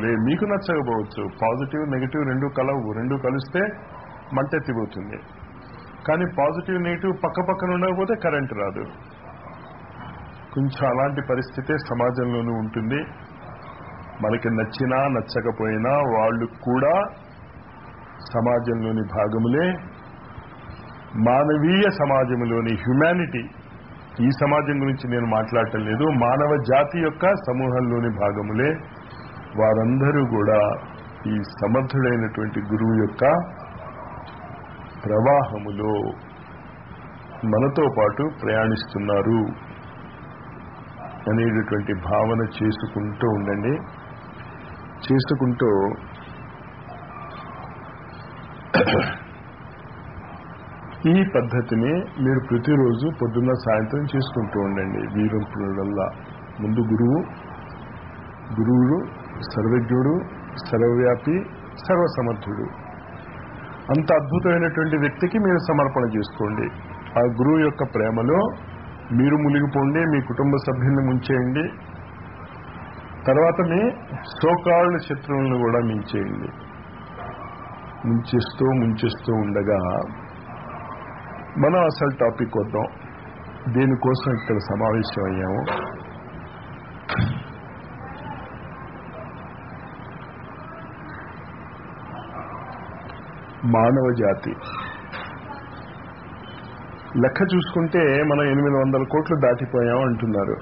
భాగములే మీకు నచ్చకపోవచ్చు positive negative రెండు కలవు రెండు కలిస్తే మంటెత్తిపోతుంది కానీ పాజిటివ్ నెగిటివ్ పక్క పక్కన ఉండకపోతే కరెంట్ రాదు కొంచెం అలాంటి పరిస్థితే సమాజంలోనూ ఉంటుంది మనకి నచ్చినా నచ్చకపోయినా వాళ్ళు కూడా సమాజంలోని భాగములే మానవీయ సమాజంలోని హ్యుమానిటీ ఈ సమాజం గురించి నేను మాట్లాడటం లేదు మానవ జాతి యొక్క సమూహంలోని భాగములే వారందరూ కూడా ఈ సమర్థుడైనటువంటి గురువు యొక్క ప్రవాహములో మనతో పాటు ప్రయాణిస్తున్నారు అనేటటువంటి భావన చేసుకుంటూ ఉండండి చేసుకుంటూ ఈ పద్ధతిని మీరు ప్రతిరోజు పొద్దున్న సాయంత్రం చేసుకుంటూ ఉండండి వీరంపుడల్లా ముందు గురువు గురువుడు సర్వజ్ఞుడు సర్వవ్యాపి సర్వసమర్థుడు అంత అద్భుతమైనటువంటి వ్యక్తికి మీరు సమర్పణ చేసుకోండి ఆ గురువు యొక్క ప్రేమలో మీరు మునిగిపోండి మీ కుటుంబ సభ్యుల్ని ముంచేయండి తర్వాత మీ సోకాళ్ళు శత్రువులను కూడా మించేయండి ముంచేస్తూ ముంచేస్తూ ఉండగా మనం అసలు టాపిక్ వద్దాం దీనికోసం ఇక్కడ సమావేశం అయ్యాము మానవ జాతి లెక్క చూసుకుంటే మనం ఎనిమిది వందల కోట్లు దాటిపోయాం అంటున్నారు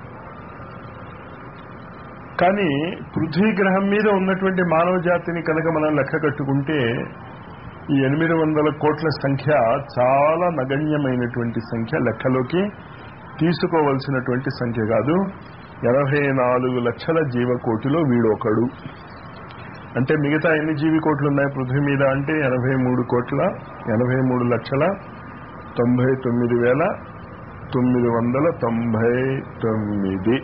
కానీ పృథ్వీ గ్రహం మీద ఉన్నటువంటి మానవ జాతిని కనుక మనం లెక్క కట్టుకుంటే ఈ ఎనిమిది వందల కోట్ల సంఖ్య చాలా నగణ్యమైనటువంటి సంఖ్య లెక్కలోకి తీసుకోవలసినటువంటి సంఖ్య కాదు ఎనభై నాలుగు లక్షల జీవకోటిలో వీడొకడు అంటే మిగతా ఎన్ని జీవి కోట్లు ఉన్నాయి పృథ్వీ మీద అంటే ఎనభై మూడు కోట్ల ఎనభై మూడు లక్షల తొంభై తొమ్మిది వేల తొమ్మిది వందల తొంభై తొమ్మిది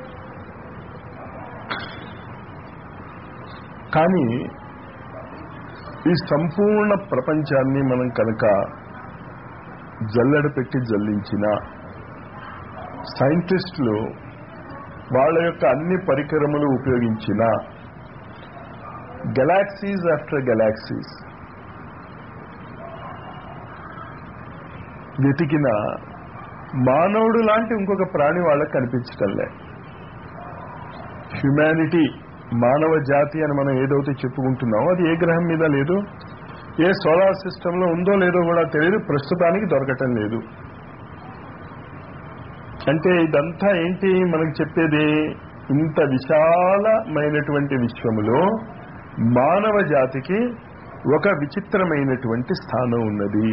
కానీ ఈ సంపూర్ణ ప్రపంచాన్ని మనం కనుక జల్లెడ పెట్టి జల్లించిన సైంటిస్టులు వాళ్ళ యొక్క అన్ని పరికరములు ఉపయోగించిన గెలాక్సీస్ ఆఫ్టర్ గెలాక్సీస్ వెతికిన మానవుడు లాంటి ఇంకొక ప్రాణి వాళ్ళకి కనిపించటంలే హ్యుమానిటీ మానవ జాతి అని మనం ఏదైతే చెప్పుకుంటున్నామో అది ఏ గ్రహం మీద లేదు ఏ సోలార్ సిస్టంలో ఉందో లేదో కూడా తెలియదు ప్రస్తుతానికి దొరకటం లేదు అంటే ఇదంతా ఏంటి మనకు చెప్పేది ఇంత విశాలమైనటువంటి విశ్వములో మానవ జాతికి ఒక విచిత్రమైనటువంటి స్థానం ఉన్నది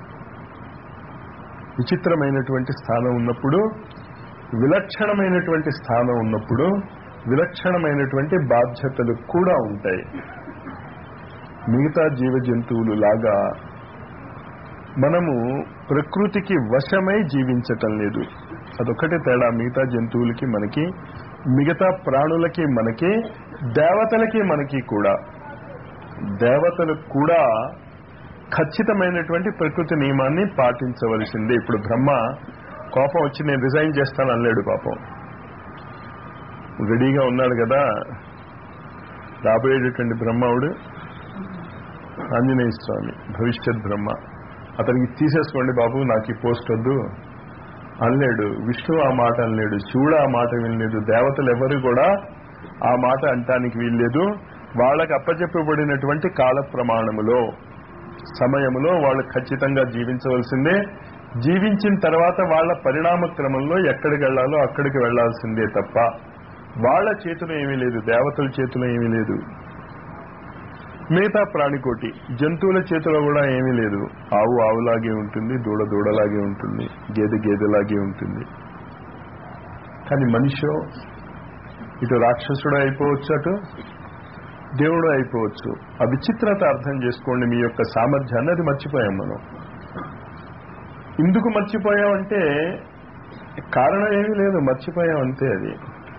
విచిత్రమైనటువంటి స్థానం ఉన్నప్పుడు విలక్షణమైనటువంటి స్థానం ఉన్నప్పుడు విలక్షణమైనటువంటి బాధ్యతలు కూడా ఉంటాయి మిగతా జీవ జంతువులు లాగా మనము ప్రకృతికి వశమై జీవించటం లేదు అదొక్కటే తేడా మిగతా జంతువులకి మనకి మిగతా ప్రాణులకి మనకి దేవతలకి మనకి కూడా దేవతలకు కూడా ఖచ్చితమైనటువంటి ప్రకృతి నియమాన్ని పాటించవలసిందే ఇప్పుడు బ్రహ్మ కోపం వచ్చి నేను రిజైన్ చేస్తాను అనలేడు పాపం రెడీగా ఉన్నాడు కదా రాబోయేటటువంటి బ్రహ్మవుడు ఆంజనేయ స్వామి భవిష్యత్ బ్రహ్మ అతనికి తీసేసుకోండి బాబు నాకు ఈ పోస్ట్ వద్దు అనలేడు విష్ణు ఆ మాట అనలేడు శివుడు ఆ మాట వినలేదు దేవతలు ఎవరు కూడా ఆ మాట అంటానికి వీల్లేదు వాళ్ళకి అప్పచెప్పబడినటువంటి కాల ప్రమాణములో సమయములో వాళ్ళు ఖచ్చితంగా జీవించవలసిందే జీవించిన తర్వాత వాళ్ళ పరిణామ క్రమంలో ఎక్కడికి వెళ్లాలో అక్కడికి వెళ్లాల్సిందే తప్ప వాళ్ళ చేతిలో ఏమీ లేదు దేవతల చేతిలో ఏమీ లేదు మిగతా ప్రాణికోటి జంతువుల చేతిలో కూడా ఏమీ లేదు ఆవు ఆవులాగే ఉంటుంది దూడ దూడలాగే ఉంటుంది గేదె గేదెలాగే ఉంటుంది కానీ మనిషి ఇటు రాక్షసుడు అయిపోవచ్చు అటు దేవుడు అయిపోవచ్చు ఆ విచిత్రత అర్థం చేసుకోండి మీ యొక్క సామర్థ్యాన్ని అది మర్చిపోయాం మనం ఎందుకు మర్చిపోయామంటే కారణం ఏమీ లేదు మర్చిపోయాం అంతే అది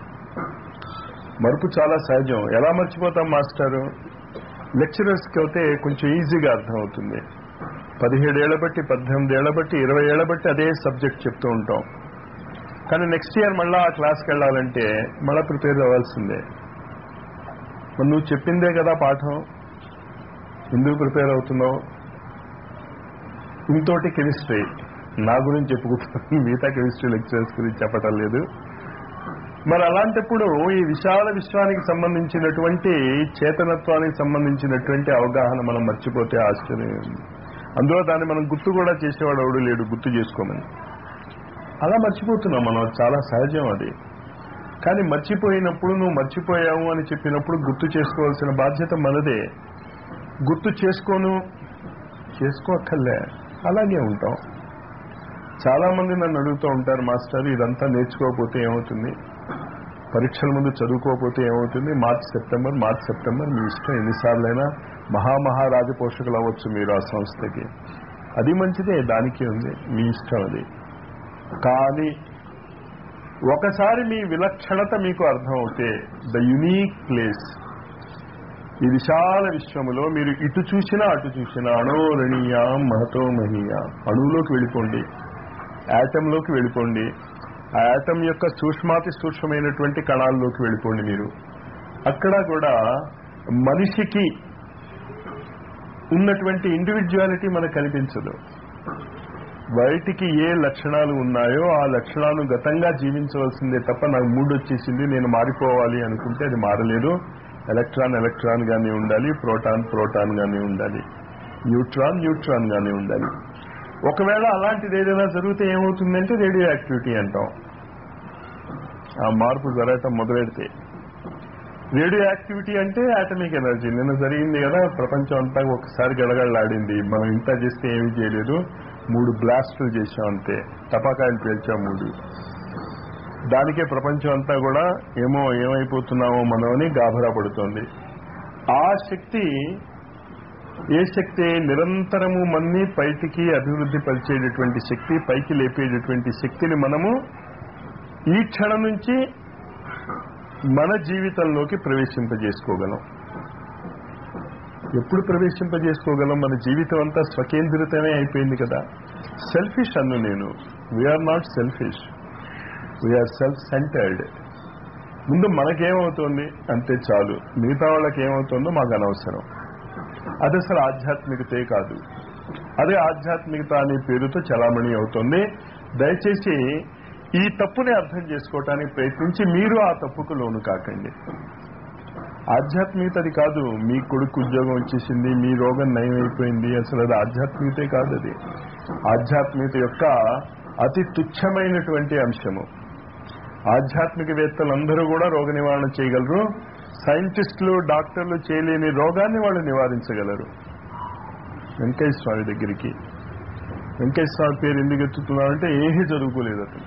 మరుపు చాలా సహజం ఎలా మర్చిపోతాం మాస్టారు లెక్చరర్స్కి అయితే కొంచెం ఈజీగా అర్థమవుతుంది పదిహేడేళ్ల బట్టి పద్దెనిమిది ఏళ్ల బట్టి ఇరవై ఏళ్ల బట్టి అదే సబ్జెక్ట్ చెప్తూ ఉంటాం కానీ నెక్స్ట్ ఇయర్ మళ్ళీ ఆ క్లాస్కి వెళ్ళాలంటే మళ్ళీ ప్రిపేర్ అవ్వాల్సిందే మరి నువ్వు చెప్పిందే కదా పాఠం ఎందుకు ప్రిపేర్ అవుతున్నావు ఇంతోటి కెమిస్ట్రీ నా గురించి చెప్పుకుంటున్నాను మిగతా కెమిస్ట్రీ లెక్చరర్స్ గురించి చెప్పటం లేదు మరి అలాంటప్పుడు ఈ విశాల విశ్వానికి సంబంధించినటువంటి చేతనత్వానికి సంబంధించినటువంటి అవగాహన మనం మర్చిపోతే ఆశ్చర్యం ఉంది. అందులో దాన్ని మనం గుర్తు కూడా చేసేవాడు ఎవడు లేడు గుర్తు చేసుకోమని అలా మర్చిపోతున్నాం మనం చాలా సహజం అది కానీ మర్చిపోయినప్పుడు నువ్వు మర్చిపోయావు అని చెప్పినప్పుడు గుర్తు చేసుకోవాల్సిన బాధ్యత మనదే గుర్తు చేసుకోను చేసుకోక్కర్లే అలాగే ఉంటాం చాలా మంది నన్ను అడుగుతూ ఉంటారు మాస్టర్ ఇదంతా నేర్చుకోకపోతే ఏమవుతుంది పరీక్షల ముందు చదువుకోకపోతే ఏమవుతుంది మార్చ్ సెప్టెంబర్ మార్చ్ సెప్టెంబర్ మీ ఇష్టం ఎన్నిసార్లైనా మహామహారాజ పోషకులు అవ్వచ్చు మీరు ఆ సంస్థకి అది మంచిదే దానికి ఉంది మీ ఇష్టం అది కానీ ఒకసారి మీ విలక్షణత మీకు అర్థమవుతే ద యునీక్ ప్లేస్ ఈ విశాల విశ్వములో మీరు ఇటు చూసినా అటు చూసినా అణోరణీయ మహతో మహీయ అణువులోకి వెళ్ళిపోండి యాటంలోకి వెళ్ళిపోండి ఆ యాటం యొక్క సూక్ష్మాతి సూక్ష్మమైనటువంటి కణాల్లోకి వెళ్ళిపోండి మీరు అక్కడ కూడా మనిషికి ఉన్నటువంటి ఇండివిజువాలిటీ మనకు కనిపించదు బయటికి ఏ లక్షణాలు ఉన్నాయో ఆ లక్షణాలు గతంగా జీవించవలసిందే తప్ప నాకు మూడు వచ్చేసింది నేను మారిపోవాలి అనుకుంటే అది మారలేదు ఎలక్ట్రాన్ ఎలక్ట్రాన్ గానే ఉండాలి ప్రోటాన్ ప్రోటాన్ గానే ఉండాలి న్యూట్రాన్ న్యూట్రాన్ గానే ఉండాలి ఒకవేళ అలాంటిది ఏదైనా జరిగితే ఏమవుతుందంటే రేడియో యాక్టివిటీ అంటాం ఆ మార్పు జరగటం మొదలెడితే రేడియో యాక్టివిటీ అంటే ఆటమిక్ ఎనర్జీ నిన్న జరిగింది కదా ప్రపంచం అంతా ఒకసారి గడగడలాడింది మనం ఇంత చేస్తే ఏమీ చేయలేదు మూడు బ్లాస్టులు చేసాం అంతే టపాకాయలు పేల్చాం మూడు దానికే ప్రపంచం అంతా కూడా ఏమో ఏమైపోతున్నామో మనం అని గాభరా పడుతోంది ఆ శక్తి ఏ శక్తి నిరంతరము మన్ని పైకి అభివృద్ధి పరిచేటటువంటి శక్తి పైకి లేపేటటువంటి శక్తిని మనము ఈ క్షణం నుంచి మన జీవితంలోకి ప్రవేశింపజేసుకోగలం ఎప్పుడు ప్రవేశింపజేసుకోగలం మన జీవితం అంతా స్వకేంద్రితమే అయిపోయింది కదా సెల్ఫిష్ అన్ను నేను we are not selfish we are self centred ముందు మనకేమవుతోంది అంతే చాలు మిగతా వాళ్ళకి ఏమవుతుందో మాకు అనవసరం అది అసలు ఆధ్యాత్మికతే కాదు అదే ఆధ్యాత్మికత అనే పేరుతో చలామణి అవుతుంది దయచేసి ఈ తప్పుని అర్థం చేసుకోవటానికి ప్రయత్నించి మీరు ఆ తప్పుకు లోను కాకండి ఆధ్యాత్మికత అది కాదు మీ కొడుకు ఉద్యోగం వచ్చేసింది మీ రోగం నయం అయిపోయింది అసలు అది ఆధ్యాత్మికతే కాదు అది ఆధ్యాత్మికత యొక్క అతి తుచ్చమైనటువంటి అంశము ఆధ్యాత్మికవేత్తలందరూ కూడా రోగ నివారణ చేయగలరు సైంటిస్టులు డాక్టర్లు చేయలేని రోగాన్ని వాళ్ళు నివారించగలరు వెంకయ్య స్వామి దగ్గరికి వెంకయ్య స్వామి పేరు ఎందుకు ఎత్తుతున్నారంటే ఏమీ చదువుకోలేదు అతను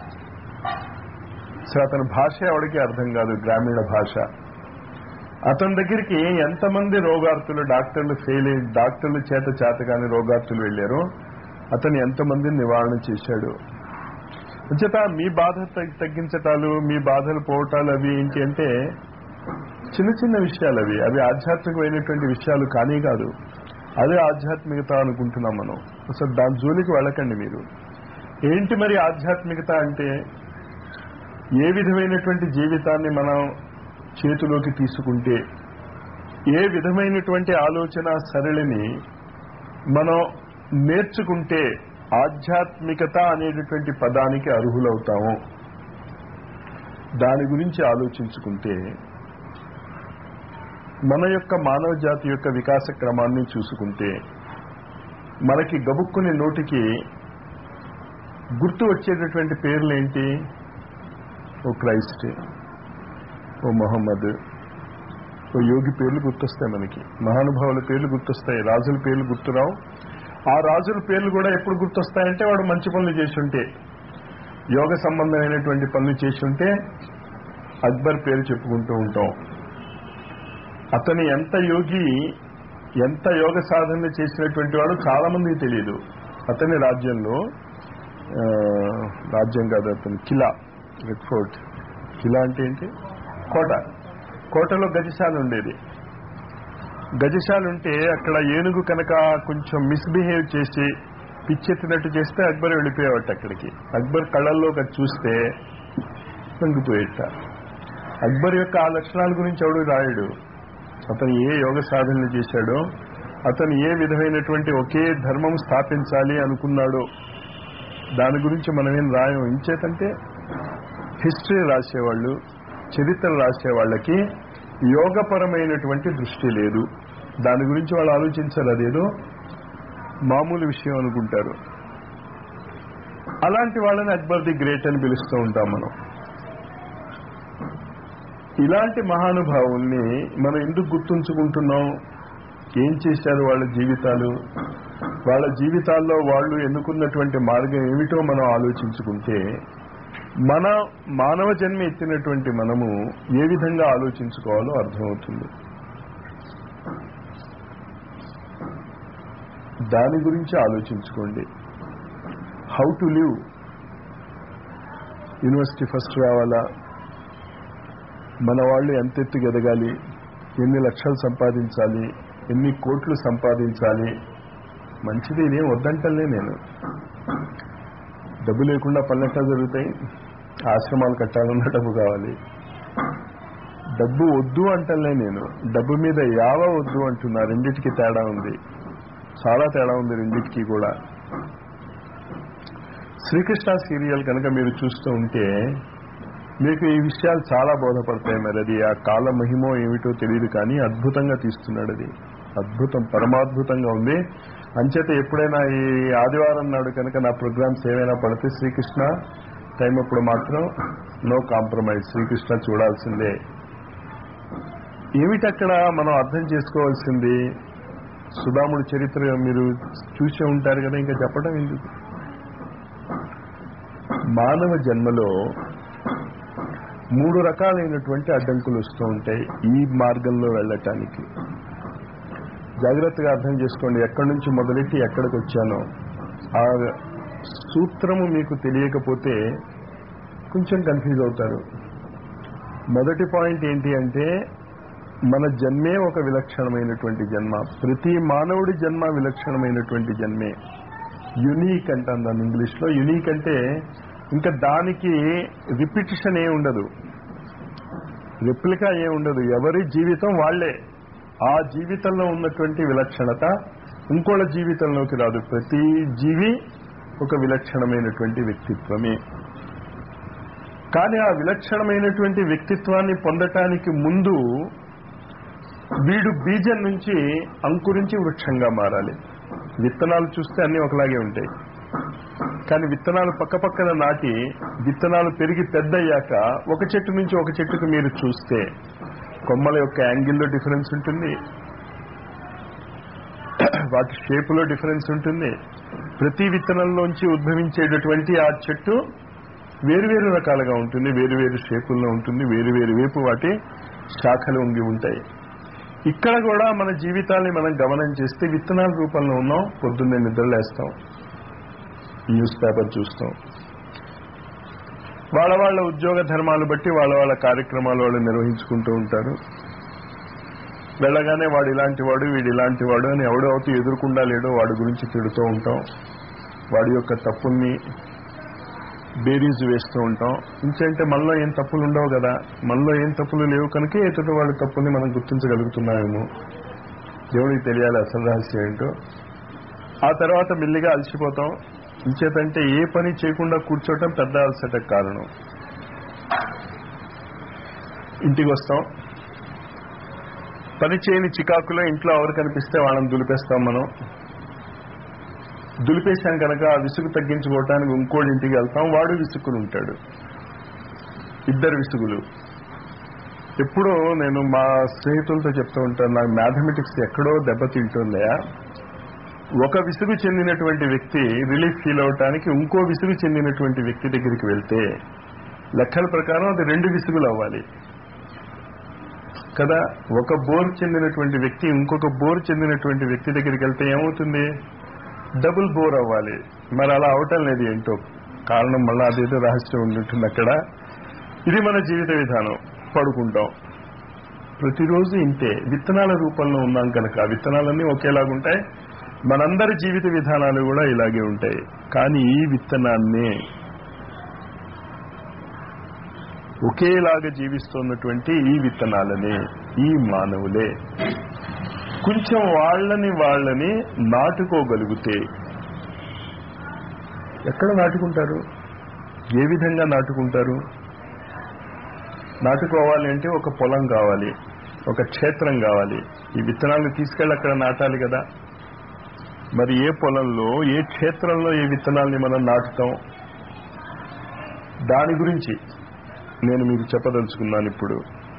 సో అతని భాష ఎవరికి అర్థం కాదు గ్రామీణ భాష అతని దగ్గరికి ఎంతమంది రోగార్తులు డాక్టర్లు ఫెయిల్ అయ్యి డాక్టర్ల చేత చేత కాని రోగార్తులు వెళ్ళారో అతను ఎంతమందిని నివారణ చేశాడు అంచేత మీ బాధ తగ్- తగ్గించటాలు మీ బాధలు పోవటాలు అవి ఏంటి అంటే చిన్న చిన్న విషయాలు అవి అవి ఆధ్యాత్మికమైనటువంటి విషయాలు కానీ కాదు అదే ఆధ్యాత్మికత అనుకుంటున్నాం మనం అసలు దాని జోలికి వెళ్ళకండి మీరు ఏంటి మరి ఆధ్యాత్మికత అంటే ఏ విధమైనటువంటి జీవితాన్ని మనం చేతిలోకి తీసుకుంటే ఏ విధమైనటువంటి ఆలోచన సరళిని మనం నేర్చుకుంటే ఆధ్యాత్మికత అనేటటువంటి పదానికి అర్హులవుతాము దాని గురించి ఆలోచించుకుంటే మన యొక్క మానవ జాతి యొక్క వికాస క్రమాన్ని చూసుకుంటే మనకి గబుక్కుని నోటికి గుర్తు వచ్చేటటువంటి పేర్లు ఏంటి ఓ క్రైస్ట్ ఓ మొహమ్మద్ ఓ యోగి పేర్లు గుర్తొస్తాయి మనకి మహానుభావుల పేర్లు గుర్తొస్తాయి రాజుల పేర్లు గుర్తురావు ఆ రాజుల పేర్లు కూడా ఎప్పుడు గుర్తొస్తాయంటే వాడు మంచి పనులు చేసి ఉంటే యోగ సంబంధమైనటువంటి పనులు చేసి ఉంటే అక్బర్ పేరు చెప్పుకుంటూ ఉంటాం అతను ఎంత యోగి ఎంత యోగ సాధన చేసినటువంటి వాడు చాలా మందికి తెలియదు అతని రాజ్యంలో ఆ, రాజ్యం కాదు అతని కిలా రెడ్ ఫోర్ట్ కిలా అంటే ఏంటి కోట కోటలో గజశాల ఉండేది గజశాల ఉంటే అక్కడ ఏనుగు కనుక కొంచెం మిస్బిహేవ్ చేసి పిచ్చెత్తినట్టు చేస్తే అక్బర్ వెళ్ళిపోయేవాట అక్కడికి అక్బర్ కళ్ళల్లో అది చూస్తే పొంగిపోయేట అక్బర్ యొక్క ఆ లక్షణాల గురించి ఎవడు రాయడు అతను ఏ యోగ సాధనలు చేశాడో అతను ఏ విధమైనటువంటి ఒకే ధర్మం స్థాపించాలి అనుకున్నాడో దాని గురించి మనం ఏం రాయం ఇంచేతంటే హిస్టరీ రాసేవాళ్ళు చరిత్ర రాసే వాళ్ళకి యోగపరమైనటువంటి దృష్టి లేదు దాని గురించి వాళ్ళు ఆలోచించారు అదేదో మామూలు విషయం అనుకుంటారు అలాంటి వాళ్ళని అక్బర్ ది గ్రేట్ అని పిలుస్తూ ఉంటాం మనం ఇలాంటి మహానుభావుల్ని మనం ఎందుకు గుర్తుంచుకుంటున్నాం ఏం చేశారు వాళ్ళ జీవితాలు వాళ్ళ జీవితాల్లో వాళ్ళు ఎన్నుకున్నటువంటి మార్గం ఏమిటో మనం ఆలోచించుకుంటే మన మానవ జన్మ ఎత్తినటువంటి మనము ఏ విధంగా ఆలోచించుకోవాలో అర్థమవుతుంది దాని గురించి ఆలోచించుకోండి how to live university first రావాలా మన వాళ్ళు ఎంత ఎత్తుకు ఎదగాలి ఎన్ని లక్షలు సంపాదించాలి ఎన్ని కోట్లు సంపాదించాలి మంచిది ఇదేం వద్దంటలే నేను డబ్బు లేకుండా పల్లెట్టా జరుగుతాయి ఆశ్రమాలు కట్టాలన్న డబ్బు కావాలి డబ్బు వద్దు అంటలే నేను డబ్బు మీద యావ వద్దు అంటున్నా రెండిటికి తేడా ఉంది చాలా తేడా ఉంది రెండిటికి కూడా శ్రీకృష్ణ సీరియల్ కనుక మీరు చూస్తూ ఉంటే మీకు ఈ విషయాలు చాలా బోధపడతాయి మరి అది ఆ కాల మహిమో ఏమిటో తెలియదు కానీ అద్భుతంగా తీస్తున్నాడు అది అద్భుతం పరమాద్భుతంగా ఉంది అంచేత ఎప్పుడైనా ఈ ఆదివారం నాడు కనుక నా ప్రోగ్రామ్స్ ఏమైనా పడితే శ్రీకృష్ణ టైం అప్పుడు మాత్రం నో కాంప్రమైజ్ శ్రీకృష్ణ చూడాల్సిందే ఏమిటక్కడ మనం అర్థం చేసుకోవాల్సింది సుధాముడి చరిత్ర మీరు చూసే ఉంటారు కదా ఇంకా చెప్పడం ఎందుకు మానవ జన్మలో మూడు రకాలైనటువంటి అడ్డంకులు వస్తూ ఉంటాయి ఈ మార్గంలో వెళ్ళటానికి జాగ్రత్తగా అర్థం చేసుకోండి ఎక్కడి నుంచి మొదలెట్టి ఎక్కడికి వచ్చానో ఆ సూత్రము మీకు తెలియకపోతే కొంచెం కన్ఫ్యూజ్ అవుతారు మొదటి పాయింట్ ఏంటి అంటే మన జన్మే ఒక విలక్షణమైనటువంటి జన్మ ప్రతి మానవుడి జన్మ విలక్షణమైనటువంటి జన్మే యునీక్ అంటాం దాన్ని ఇంగ్లీష్లో యునీక్ అంటే ఇంకా దానికి రిపిటిషన్ ఏ ఉండదు రెప్లికా ఏ ఉండదు ఎవరి జీవితం వాళ్లే ఆ జీవితంలో ఉన్నటువంటి విలక్షణత ఇంకోళ్ళ జీవితంలోకి రాదు ప్రతి జీవి ఒక విలక్షణమైనటువంటి వ్యక్తిత్వమే కానీ ఆ విలక్షణమైనటువంటి వ్యక్తిత్వాన్ని పొందటానికి ముందు వీడు బీజం నుంచి అంకురించి వృక్షంగా మారాలి విత్తనాలు చూస్తే అన్ని ఒకలాగే ఉంటాయి కానీ విత్తనాలు పక్క పక్కన నాటి విత్తనాలు పెరిగి పెద్దయ్యాక ఒక చెట్టు నుంచి ఒక చెట్టుకు మీరు చూస్తే కొమ్మల యొక్క యాంగిల్లో డిఫరెన్స్ ఉంటుంది వాటి షేపులో డిఫరెన్స్ ఉంటుంది ప్రతి విత్తనంలోంచి ఉద్భవించేటటువంటి ఆ చెట్టు వేరువేరు రకాలుగా ఉంటుంది వేరువేరు షేపుల్లో ఉంటుంది వేరువేరు వైపు వాటి శాఖలు ఉండి ఉంటాయి ఇక్కడ కూడా మన జీవితాన్ని మనం గమనం చేస్తే విత్తనాల రూపంలో ఉన్నాం పొద్దున్నే నిద్రలేస్తాం న్యూస్ పేపర్ చూస్తాం వాళ్ళ వాళ్ళ ఉద్యోగ ధర్మాలు బట్టి వాళ్ళ వాళ్ళ కార్యక్రమాలు వాళ్ళు నిర్వహించుకుంటూ ఉంటారు వెళ్ళగానే వాడు ఇలాంటి వాడు వీడు ఇలాంటి వాడు అని ఎవడవుతూ ఎదురుకుండా లేడో వాడి గురించి తిడుతూ ఉంటాం వాడి యొక్క తప్పుల్ని బేరీజ్ వేస్తూ ఉంటాం ఇంకంటే మనలో ఏం తప్పులు ఉండవు కదా మనలో ఏం తప్పులు లేవు కనుక ఎదుటి వాడి తప్పుల్ని మనం గుర్తించగలుగుతున్నామేమో దేవుడికి తెలియాలి అసలు రహస్యం ఏంటో ఆ తర్వాత మెల్లిగా అలసిపోతాం ఇంచేతంటే ఏ పని చేయకుండా కూర్చోవటం పెద్ద అలసటకు కారణం ఇంటికి వస్తాం పని చేయని చికాకులో ఇంట్లో ఎవరు కనిపిస్తే వాళ్ళని దులిపేస్తాం మనం దులిపేశాం కనుక ఆ విసుగు తగ్గించుకోవటానికి ఇంకోటి ఇంటికి వెళ్తాం వాడు విసుక్కుని ఉంటాడు ఇద్దరు విసుగులు ఎప్పుడూ నేను మా స్నేహితులతో చెప్తూ ఉంటాను నాకు మ్యాథమెటిక్స్ ఎక్కడో దెబ్బతింటుందయా ఒక విసుగు చెందినటువంటి వ్యక్తి రిలీఫ్ ఫీల్ అవటానికి ఇంకో విసుగు చెందినటువంటి వ్యక్తి దగ్గరికి వెళ్తే లెక్కల ప్రకారం అది రెండు విసుగులు అవ్వాలి కదా ఒక బోర్ చెందినటువంటి వ్యక్తి ఇంకొక బోర్ చెందినటువంటి వ్యక్తి దగ్గరికి వెళ్తే ఏమవుతుంది డబుల్ బోర్ అవ్వాలి మరి అలా అవటం లేదు ఏంటో కారణం మళ్ళీ అదేదో రహస్యం ఉంటుంటుంది అక్కడ ఇది మన జీవిత విధానం పడుకుంటాం ప్రతిరోజు ఇంతే విత్తనాల రూపంలో ఉన్నాం కనుక విత్తనాలన్నీ ఒకేలాగుంటాయి మనందరి జీవిత విధానాలు కూడా ఇలాగే ఉంటాయి కానీ ఈ విత్తనాన్ని ఒకేలాగా జీవిస్తున్నటువంటి ఈ విత్తనాలని ఈ మానవులే కొంచెం వాళ్ళని వాళ్ళని నాటుకోగలిగితే ఎక్కడ నాటుకుంటారు ఏ విధంగా నాటుకుంటారు నాటుకోవాలి అంటే ఒక పొలం కావాలి ఒక క్షేత్రం కావాలి ఈ విత్తనాలను తీసుకెళ్ళి అక్కడ నాటాలి కదా మరి ఏ పొలంలో ఏ క్షేత్రంలో ఈ విత్తనాల్ని మనం నాటుతాం దాని గురించి నేను మీకు చెప్పదలుచుకున్నాను ఇప్పుడు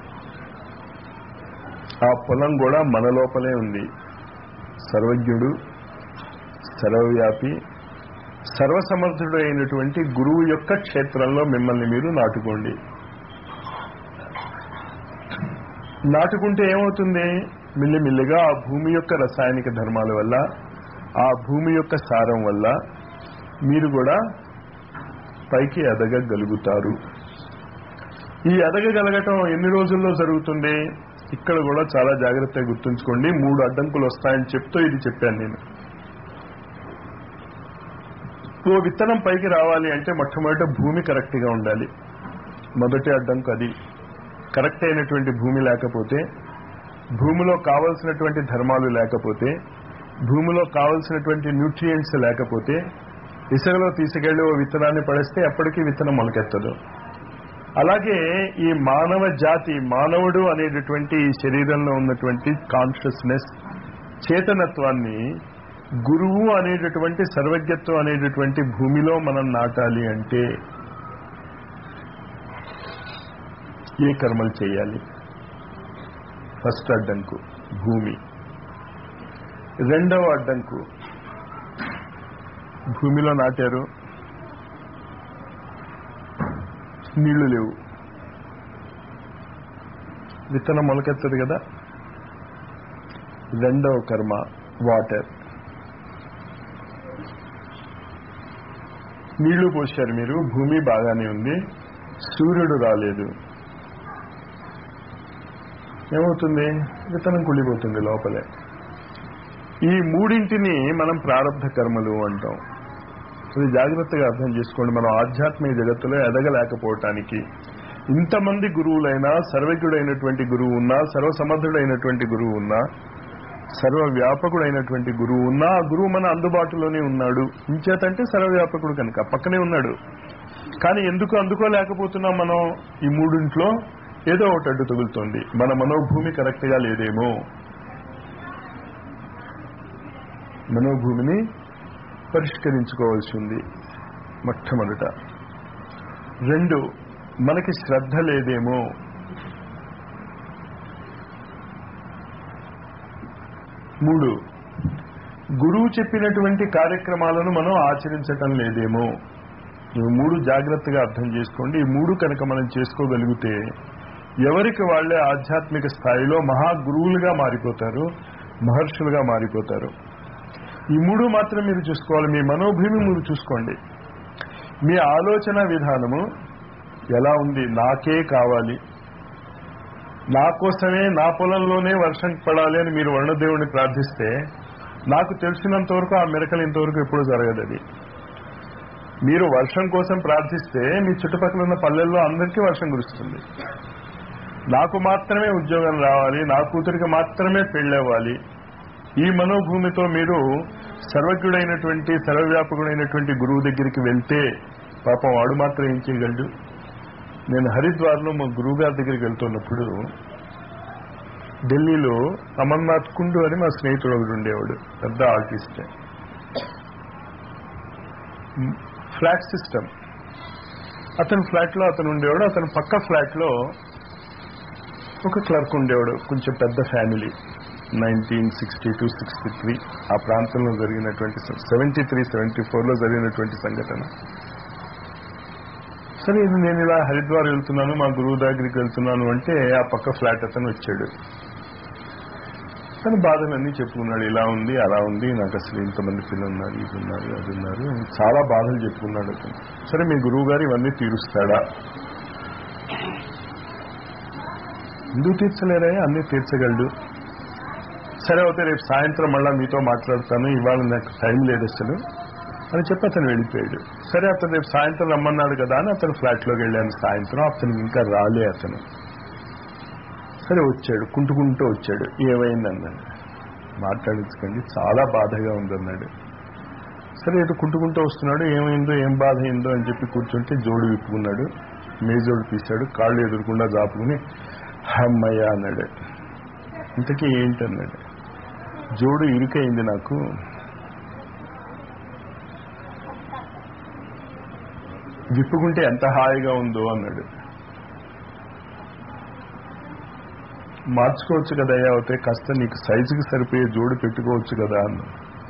ఆ పొలం కూడా మన లోపలే ఉంది సర్వజ్ఞుడు సర్వవ్యాపి సర్వసమర్థుడు అయినటువంటి గురువు యొక్క క్షేత్రంలో మిమ్మల్ని మీరు నాటుకోండి నాటుకుంటే ఏమవుతుంది మిల్లిమిల్లిగా ఆ భూమి యొక్క రసాయనిక ధర్మాల వల్ల ఆ భూమి యొక్క సారం వల్ల మీరు కూడా పైకి ఎదగగలుగుతారు ఈ ఎదగగలగటం ఎన్ని రోజుల్లో జరుగుతుంది ఇక్కడ కూడా చాలా జాగ్రత్తగా గుర్తుంచుకోండి మూడు అడ్డంకులు వస్తాయని చెప్తూ ఇది చెప్పాను నేను ఓ విత్తనం పైకి రావాలి అంటే మొట్టమొదట భూమి కరెక్ట్గా ఉండాలి మొదటి అడ్డంకు అది కరెక్ట్ అయినటువంటి భూమి లేకపోతే భూమిలో కావలసినటువంటి ధర్మాలు లేకపోతే భూమిలో కావలసినటువంటి న్యూట్రియంట్స్ లేకపోతే ఇసుకలో తీసుకెళ్లి ఓ విత్తనాన్ని పడేస్తే ఎప్పటికీ విత్తనం మొలకెత్తదు అలాగే ఈ మానవ జాతి మానవుడు అనేటటువంటి ఈ శరీరంలో ఉన్నటువంటి కాన్షియస్నెస్ చేతనత్వాన్ని గురువు అనేటటువంటి సర్వజ్ఞత్వం అనేటటువంటి భూమిలో మనం నాటాలి అంటే ఏ కర్మలు చేయాలి ఫస్ట్ అడ్డంకు భూమి రెండవ అడ్డంకు భూమిలో నాటారు నీళ్లు లేవు విత్తనం మొలకెత్తదు కదా రెండవ కర్మ వాటర్ నీళ్లు పోశారు మీరు భూమి బాగానే ఉంది సూర్యుడు రాలేదు ఏమవుతుంది విత్తనం కుళ్ళిపోతుంది లోపలే ఈ మూడింటిని మనం ప్రారంభ కర్మలు అంటాం ఇది జాగ్రత్తగా అర్థం చేసుకోండి మనం ఆధ్యాత్మిక జగత్తులో ఎదగలేకపోవటానికి ఇంతమంది గురువులైనా సర్వజ్ఞుడైనటువంటి గురువు ఉన్నా సర్వసమర్థుడైనటువంటి గురువు ఉన్నా సర్వవ్యాపకుడైనటువంటి గురువు ఉన్నా ఆ గురువు మన అందుబాటులోనే ఉన్నాడు ఇంచేతంటే సర్వవ్యాపకుడు కనుక పక్కనే ఉన్నాడు కానీ ఎందుకు అందుకోలేకపోతున్నాం మనం ఈ మూడింట్లో ఏదో ఒకటి అడ్డు తగులుతోంది మన మనోభూమి కరెక్ట్ గా లేదేమో మనోభూమిని పరిష్కరించుకోవాల్సి ఉంది మొట్టమొదట రెండు మనకి శ్రద్ధ లేదేమో మూడు గురువు చెప్పినటువంటి కార్యక్రమాలను మనం ఆచరించటం లేదేమో ఇవి మూడు జాగ్రత్తగా అర్థం చేసుకోండి ఈ మూడు కనుక మనం చేసుకోగలిగితే ఎవరికి వాళ్లే ఆధ్యాత్మిక స్థాయిలో మహా గురువులుగా మారిపోతారు మహర్షులుగా మారిపోతారు ఈ మూడు మాత్రం మీరు చూసుకోవాలి మీ మనోభూమి మీరు చూసుకోండి మీ ఆలోచన విధానము ఎలా ఉంది నాకే కావాలి నా కోసమే నా పొలంలోనే వర్షం పడాలి అని మీరు వర్ణదేవుడిని ప్రార్థిస్తే నాకు తెలిసినంత వరకు ఆ మిరకలు ఇంతవరకు ఎప్పుడు జరగదు అది మీరు వర్షం కోసం ప్రార్థిస్తే మీ చుట్టుపక్కల ఉన్న పల్లెల్లో అందరికీ వర్షం కురుస్తుంది నాకు మాత్రమే ఉద్యోగం రావాలి నా కూతురికి మాత్రమే పెళ్ళవ్వాలి ఈ మనోభూమితో మీరు సర్వజ్ఞుడైనటువంటి సర్వవ్యాపకుడైనటువంటి గురువు దగ్గరికి వెళ్తే పాపం వాడు మాత్రం ఏం చేయగలడు నేను హరిద్వార్లో మా గురువు గారి దగ్గరికి వెళ్తున్నప్పుడు ఢిల్లీలో అమర్నాథ్ కుండు అని మా స్నేహితుడు ఒకడు ఉండేవాడు పెద్ద ఆర్టిస్ట్ ఫ్లాట్ సిస్టమ్ అతని ఫ్లాట్లో అతను ఉండేవాడు అతను పక్క ఫ్లాట్లో ఒక క్లర్క్ ఉండేవాడు కొంచెం పెద్ద family nineteen sixty two sixty three ఆ ప్రాంతంలో జరిగినటువంటి సెవెంటీ త్రీ సెవెంటీ ఫోర్లో జరిగినటువంటి సంఘటన సరే ఇది నేను ఇలా హరిద్వార్ వెళ్తున్నాను మా గురువు దగ్గరికి వెళ్తున్నాను అంటే ఆ పక్క ఫ్లాట్ అతను వచ్చాడు తన బాధలన్నీ చెప్పుకున్నాడు ఇలా ఉంది అలా ఉంది నాకు అసలు ఇంతమంది పిల్లలు ఉన్నారు ఇది ఉన్నారు అది ఉన్నారు చాలా బాధలు చెప్పుకున్నాడు అతను సరే మీ గురువు గారు ఇవన్నీ తీరుస్తాడా ఎందుకు తీర్చలేరా అన్నీ తీర్చగలడు సరే అయితే రేపు సాయంత్రం మళ్ళా మీతో మాట్లాడతాను ఇవాళ నాకు టైం లేదు అసలు అని చెప్పి అతను వెళ్ళిపోయాడు సరే అతను రేపు సాయంత్రం రమ్మన్నాడు కదా అని అతను ఫ్లాట్లోకి వెళ్ళాను సాయంత్రం అతనికి ఇంకా రాలే అతను సరే వచ్చాడు కుంటుకుంటూ వచ్చాడు ఏమైంది అన్నాడు మాట్లాడించుకోండి చాలా బాధగా ఉందన్నాడు సరే ఇటు కుంటుకుంటూ వస్తున్నాడు ఏమైందో ఏం బాధ అయిందో అని చెప్పి కూర్చుంటే జోడు విప్పుకున్నాడు మేజోడు తీశాడు కాళ్ళు ఎదురకుండా జాపుకుని అమ్మయ్య అన్నాడు ఇంతకీ ఏంటన్నాడు జోడు ఇరుకైంది నాకు విప్పుకుంటే ఎంత హాయిగా ఉందో అన్నాడు మార్చుకోవచ్చు కదా అయ్యా అవుతే కాస్త నీకు సైజుకి సరిపోయే జోడు పెట్టుకోవచ్చు కదా అన్న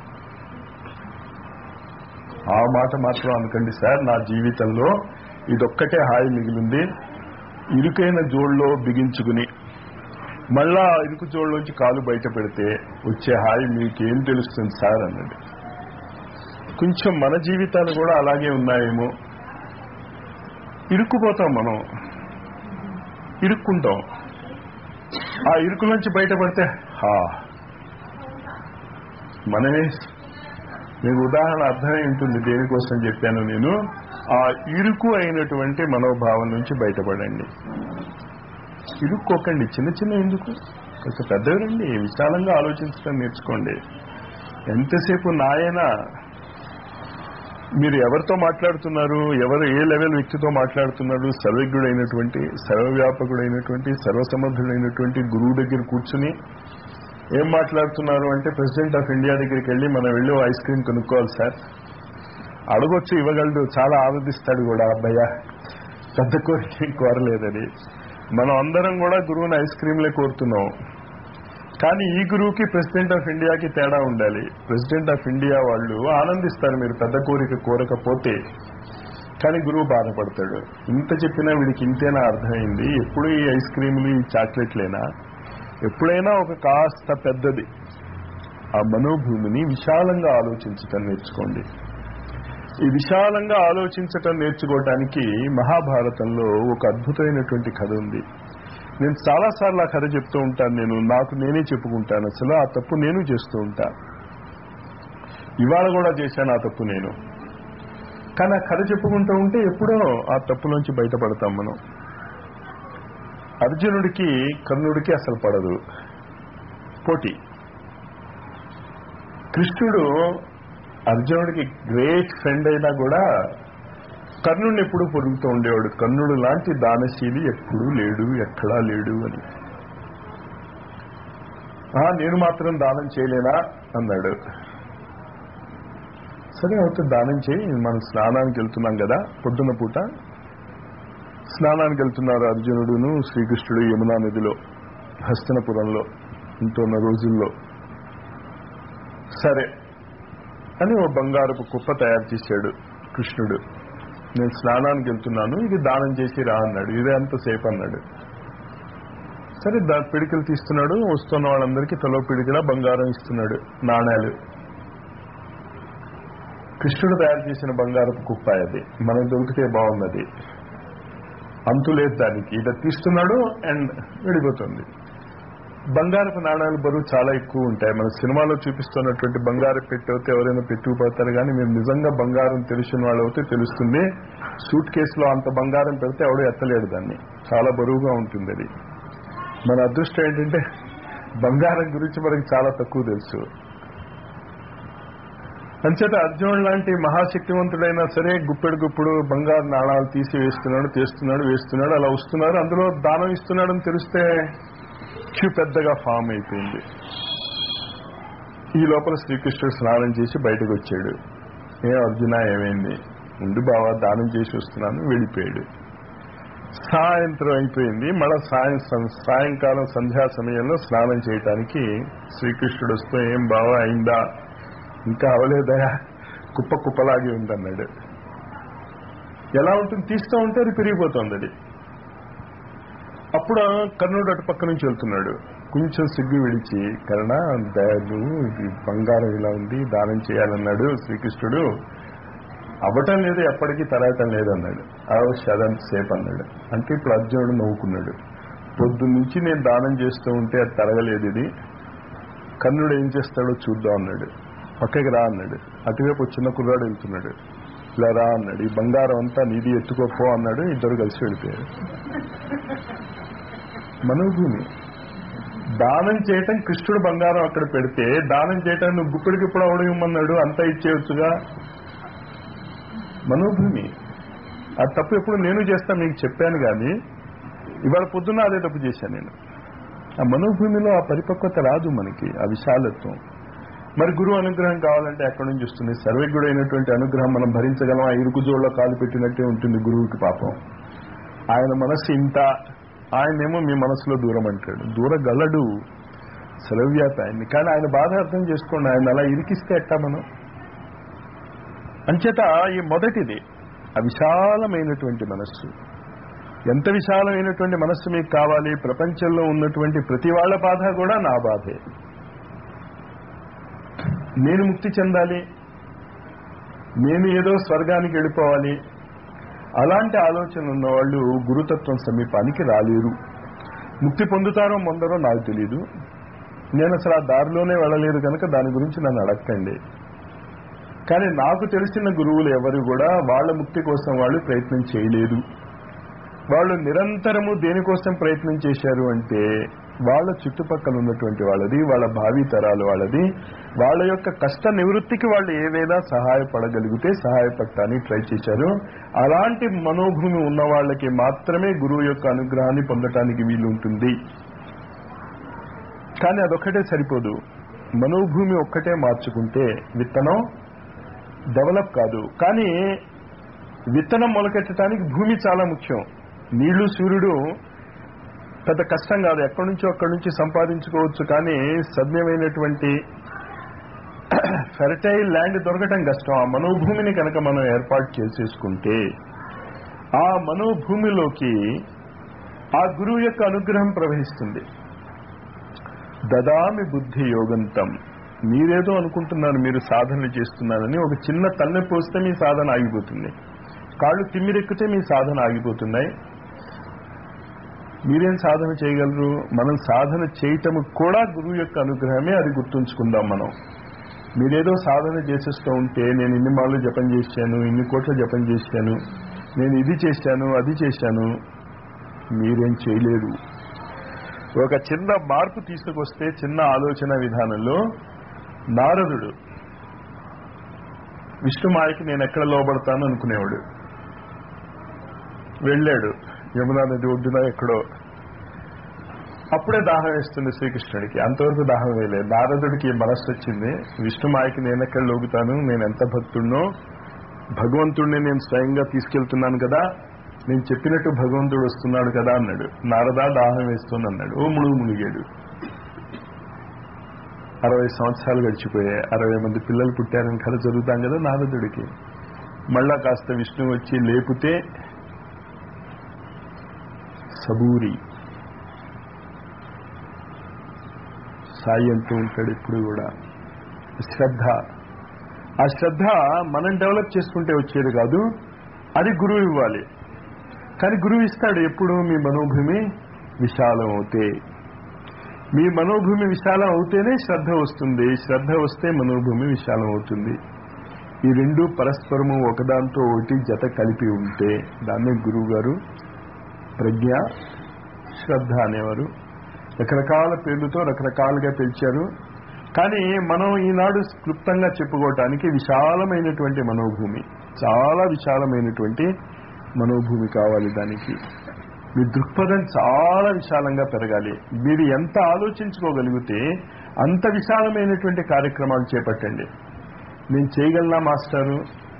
ఆ మాట మాత్రం అనకండి సార్ నా జీవితంలో ఇదొక్కటే హాయి మిగిలింది ఇరుకైన జోడులో బిగించుకుని మళ్ళా ఆ ఇరుకు జోడులోంచి కాలు బయట పెడితే వచ్చే హాయి మీకేం తెలుస్తుంది సార్ అన్నాడు కొంచెం మన జీవితాలు కూడా అలాగే ఉన్నాయేమో ఇరుక్కుపోతాం మనం ఇరుక్కుంటాం ఆ ఇరుకులోంచి బయటపడితే హా మనమే మీకు ఉదాహరణ అర్థమై ఉంటుంది దేనికోసం చెప్పాను నేను ఆ ఇరుకు అయినటువంటి మనోభావం నుంచి బయటపడండి ఇరుక్కోకండి చిన్న చిన్న ఎందుకు కొంచెం పెద్దవరండి విశాలంగా ఆలోచించడం నేర్చుకోండి ఎంతసేపు నాయన మీరు ఎవరితో మాట్లాడుతున్నారు ఎవరు ఏ లెవెల్ వ్యక్తితో మాట్లాడుతున్నారు సర్వజ్ఞుడైనటువంటి సర్వవ్యాపకుడైనటువంటి సర్వసమర్థుడైనటువంటి గురువు దగ్గర కూర్చుని ఏం మాట్లాడుతున్నారు అంటే ప్రెసిడెంట్ ఆఫ్ ఇండియా దగ్గరికి వెళ్ళి మనం వెళ్ళి ఓ ఐస్ క్రీమ్ కొనుక్కోవాలి సార్ అడగొచ్చు ఇవ్వగలడు చాలా ఆనందిస్తాడు కూడా అబ్బయ్య పెద్ద కోరిక ఏం కోరలేదని మనం అందరం కూడా గురువుని ఐస్ క్రీమ్లే కోరుతున్నాం కానీ ఈ గురువుకి ప్రెసిడెంట్ ఆఫ్ ఇండియాకి తేడా ఉండాలి ప్రెసిడెంట్ ఆఫ్ ఇండియా వాళ్ళు ఆనందిస్తారు మీరు పెద్ద కోరిక కోరకపోతే కానీ గురువు బాధపడతాడు ఇంత చెప్పినా వీడికి ఇంతేనా అర్థమైంది ఎప్పుడు ఈ ఐస్ క్రీములు ఈ చాక్లెట్లేనా ఎప్పుడైనా ఒక కాస్త పెద్దది ఆ మనోభూమిని విశాలంగా ఆలోచించటం నేర్చుకోండి ఈ విశాలంగా ఆలోచించటం నేర్చుకోవటానికి మహాభారతంలో ఒక అద్భుతమైనటువంటి కథ ఉంది నేను చాలాసార్లు ఆ కథ చెప్తూ ఉంటాను నేను నాకు నేనే చెప్పుకుంటాను అసలు ఆ తప్పు నేను చేస్తూ ఉంటా ఇవాళ కూడా చేశాను ఆ తప్పు నేను కానీ ఆ కథ చెప్పుకుంటూ ఉంటే ఎప్పుడో ఆ తప్పులోంచి బయటపడతాం మనం అర్జునుడికి కర్ణుడికి అసలు పడదు పోటీ కృష్ణుడు అర్జునుడికి గ్రేట్ ఫ్రెండ్ అయినా కూడా కర్ణుడిని ఎప్పుడూ పొరుగుతూ ఉండేవాడు కర్ణుడు లాంటి దానశీలి ఎప్పుడూ లేడు ఎక్కడా లేడు అని "ఆ, నేను మాత్రం దానం చేయలేనా అన్నాడు సరే అయితే దానం చేయి మనం స్నానానికి వెళ్తున్నాం కదా పొద్దున్న పూట స్నానానికి వెళ్తున్నారు అర్జునుడును శ్రీకృష్ణుడు యమునా నదిలో హస్తినపురంలో ఉంటున్న రోజుల్లో సరే అని ఓ బంగారపు కుప్ప తయారు చేశాడు కృష్ణుడు నేను స్నానానికి వెళ్తున్నాను ఇది దానం చేసి రా అన్నాడు ఇదే అంతసేపు అన్నాడు సరే దా పిడికలు తీస్తున్నాడు వస్తున్న వాళ్ళందరికీ తలో పిడికల బంగారం ఇస్తున్నాడు నాణ్యాలు కృష్ణుడు తయారు చేసిన బంగారపు కుప్ప అది మనకు దొరికితే బాగున్నది అంతు లేదు దానికి ఇట తీస్తున్నాడు అండ్ వెళ్ళిపోతుంది బంగారపు నాణాలు బరువు చాలా ఎక్కువ ఉంటాయి మన సినిమాలో చూపిస్తున్నటువంటి బంగారు పెట్టి అయితే ఎవరైనా పెట్టుకుపోతారు కానీ మీరు నిజంగా బంగారం తెలిసిన వాళ్ళు అయితే తెలుస్తుంది సూట్ కేసులో అంత బంగారం పెడితే ఎవడో ఎత్తలేడు దాన్ని చాలా బరువుగా ఉంటుంది అది మన అదృష్టం ఏంటంటే బంగారం గురించి మనకి చాలా తక్కువ తెలుసు అంచేత అర్జునుడు లాంటి మహాశక్తివంతుడైనా సరే గుప్పెడు గుప్పుడు బంగారు నాణాలు తీసి వేస్తున్నాడు తీస్తున్నాడు వేస్తున్నాడు అలా వస్తున్నారు అందులో దానం ఇస్తున్నాడు అని తెలిస్తే క్యూ పెద్దగా ఫామ్ అయిపోయింది ఈ లోపల శ్రీకృష్ణుడు స్నానం చేసి బయటకు వచ్చాడు ఏ అర్జున ఏమైంది ఉండి బావా దానం చేసి వస్తున్నాను వెళ్ళిపోయాడు సాయంత్రం అయిపోయింది మళ్ళా సాయం సాయంకాలం సంధ్యా సమయంలో స్నానం చేయటానికి శ్రీకృష్ణుడు వస్తూ ఏం బావా అయిందా ఇంకా అవలేదయా కుప్ప కుప్పలాగే ఉందన్నాడు ఎలా ఉంటుంది తీస్తూ ఉంటే అది పెరిగిపోతుంది అది అప్పుడు కర్ణుడు అటు పక్క నుంచి వెళ్తున్నాడు కొంచెం సిగ్గు విడిచి కర్ణ దయాలు ఇది బంగారం ఇలా ఉంది దానం చేయాలన్నాడు శ్రీకృష్ణుడు అవ్వటం లేదు ఎప్పటికీ తరగటం లేదు అన్నాడు అదంత సేపు అన్నాడు అంటే ఇప్పుడు అర్జునుడు నవ్వుకున్నాడు పొద్దు నుంచి నేను దానం చేస్తూ ఉంటే అది తరగలేదు ఇది కర్ణుడు ఏం చేస్తాడో చూద్దాం అన్నాడు పక్కకి రా అన్నాడు అటువైపు ఒక చిన్న కుర్రాడు వెళ్తున్నాడు ఇలా రా అన్నాడు ఈ బంగారం అంతా నీది ఎత్తుకోపో అన్నాడు ఇద్దరు కలిసి వెళ్ళిపోయారు మనోభూమి దానం చేయటం కృష్ణుడు బంగారం అక్కడ పెడితే దానం చేయటం నువ్వు గుప్పిడికి ఇప్పుడు అవడం ఇమ్మన్నాడు అంతా ఇచ్చేయచ్చుగా మనోభూమి ఆ తప్పు ఎప్పుడు నేను చేస్తా మీకు చెప్పాను కానీ ఇవాళ పొద్దున్న అదే తప్పు చేశాను నేను ఆ మనోభూమిలో ఆ పరిపక్వత రాదు మనకి ఆ విశాలత్వం మరి గురువు అనుగ్రహం కావాలంటే ఎక్కడి నుంచి వస్తుంది సర్వజ్ఞుడు అయినటువంటి అనుగ్రహం మనం భరించగలం ఆ ఇరుకు జోళ్ళలో కాలు పెట్టినట్టే ఉంటుంది గురువుకి పాపం ఆయన మనస్సు ఇంత ఆయనేమో మీ మనసులో దూరం అంటాడు దూరగలడు సెలవ్యాత ఆయన్ని కానీ ఆయన బాధ అర్థం చేసుకోండి ఆయన అలా ఇరికిస్తే ఎట్టా మనం అంచేత ఈ మొదటిది ఆ విశాలమైనటువంటి మనస్సు ఎంత విశాలమైనటువంటి మనస్సు మీకు కావాలి ప్రపంచంలో ఉన్నటువంటి ప్రతి వాళ్ళ బాధ కూడా నా బాధే నేను ముక్తి చెందాలి నేను ఏదో స్వర్గానికి వెళ్ళిపోవాలి అలాంటి ఆలోచన ఉన్నవాళ్ళు గురుతత్వం సమీపానికి రాలేరు ముక్తి పొందుతారో పొందరో నాకు తెలియదు నేను అసలు ఆ దారిలోనే వెళ్ళలేదు కనుక దాని గురించి నన్ను అడగండి కానీ నాకు తెలిసిన గురువులు ఎవరు కూడా వాళ్ళ ముక్తి కోసం వాళ్ళు ప్రయత్నం చేయలేదు వాళ్ళు నిరంతరము దేనికోసం ప్రయత్నం చేశారు అంటే వాళ్ళ చుట్టుపక్కల ఉన్నటువంటి వాళ్ళది వాళ్ళ భావి తరాలు వాళ్ళది వాళ్ళ యొక్క కష్ట నివృత్తికి వాళ్ళు ఏవైనా సహాయపడగలిగితే సహాయపడటానికి ట్రై చేశారు అలాంటి మనోభూమి ఉన్న వాళ్ళకి మాత్రమే గురువు యొక్క అనుగ్రహాన్ని పొందటానికి వీలు ఉంటుంది కానీ అదొక్కటే సరిపోదు మనోభూమి ఒక్కటే మార్చుకుంటే విత్తనం డెవలప్ కాదు కానీ విత్తనం మొలకెట్టడానికి భూమి చాలా ముఖ్యం నీళ్లు సూర్యుడు పెద్ద కష్టం కాదు ఎక్కడి నుంచో అక్కడి నుంచి సంపాదించుకోవచ్చు కానీ సభ్యమైనటువంటి ఫెర్టైల్ ల్యాండ్ దొరకటం కష్టం ఆ మనోభూమిని కనుక మనం ఏర్పాటు చేసేసుకుంటే ఆ మనోభూమిలోకి ఆ గురువు యొక్క అనుగ్రహం ప్రవహిస్తుంది దదామి బుద్ధి యోగంతం మీరేదో అనుకుంటున్నారు మీరు సాధనలు చేస్తున్నారని ఒక చిన్న తన్నె పోస్తే మీ సాధన ఆగిపోతుంది కాళ్ళు తిమ్మిరెక్కితే మీ సాధన ఆగిపోతున్నాయి మీరేం సాధన చేయగలరు మనం సాధన చేయటము కూడా గురువు యొక్క అనుగ్రహమే అది గుర్తుంచుకుందాం మనం మీరేదో సాధన చేసేస్తూ ఉంటే నేను ఇన్ని మాళ్ళు జపం చేశాను ఇన్ని కోట్ల జపం చేశాను నేను ఇది చేశాను అది చేశాను మీరేం చేయలేరు ఒక చిన్న మార్పు తీసుకొస్తే చిన్న ఆలోచన విధానంలో నారదుడు విష్ణుమాయకి నేను ఎక్కడ లోబడతాను అనుకునేవాడు వెళ్ళాడు యమునా నది ఒడ్డున ఎక్కడో అప్పుడే దాహం వేస్తుంది శ్రీకృష్ణుడికి అంతవరకు దాహం వేయలేదు నారదుడికి మనస్సు వచ్చింది విష్ణుమాయకి నేను ఎక్కడ లోగుతాను నేను ఎంత భక్తుడినో భగవంతుడిని నేను స్వయంగా తీసుకెళ్తున్నాను కదా నేను చెప్పినట్టు భగవంతుడు వస్తున్నాడు కదా అన్నాడు నారదా దాహం వేస్తుంది అన్నాడు ఓ ముಳುగు మునిగాడు అరవై సంవత్సరాలు గడిచిపోయాయి అరవై మంది పిల్లలు పుట్టారని కథ చదువుతాం కదా నారదుడికి మళ్ళా కాస్త విష్ణు వచ్చి లేపితే సబూరి సాయి అంటూ ఉంటాడు ఇప్పుడు కూడా శ్రద్ధ ఆ శ్రద్ధ మనం డెవలప్ చేసుకుంటే వచ్చేది కాదు అది గురువు ఇవ్వాలి కానీ గురువు ఇస్తాడు ఎప్పుడు మీ మనోభూమి విశాలం అవుతే మీ మనోభూమి విశాలం అవుతేనే శ్రద్ధ వస్తుంది శ్రద్ధ వస్తే మనోభూమి విశాలం అవుతుంది ఈ రెండు పరస్పరము ఒకదాంతో ఒకటి జత కలిపి ఉంటే దాన్నే గురువు గారు ప్రజ్ఞ శ్రద్ధ అనేవారు రకరకాల పేర్లతో రకరకాలుగా పిలిచారు కానీ మనం ఈనాడు క్లుప్తంగా చెప్పుకోవటానికి విశాలమైనటువంటి మనోభూమి చాలా విశాలమైనటువంటి మనోభూమి కావాలి దానికి మీ దృక్పథం చాలా విశాలంగా పెరగాలి మీరు ఎంత ఆలోచించుకోగలిగితే అంత విశాలమైనటువంటి కార్యక్రమాలు చేపట్టండి నేను చేయగలనా మాస్టారు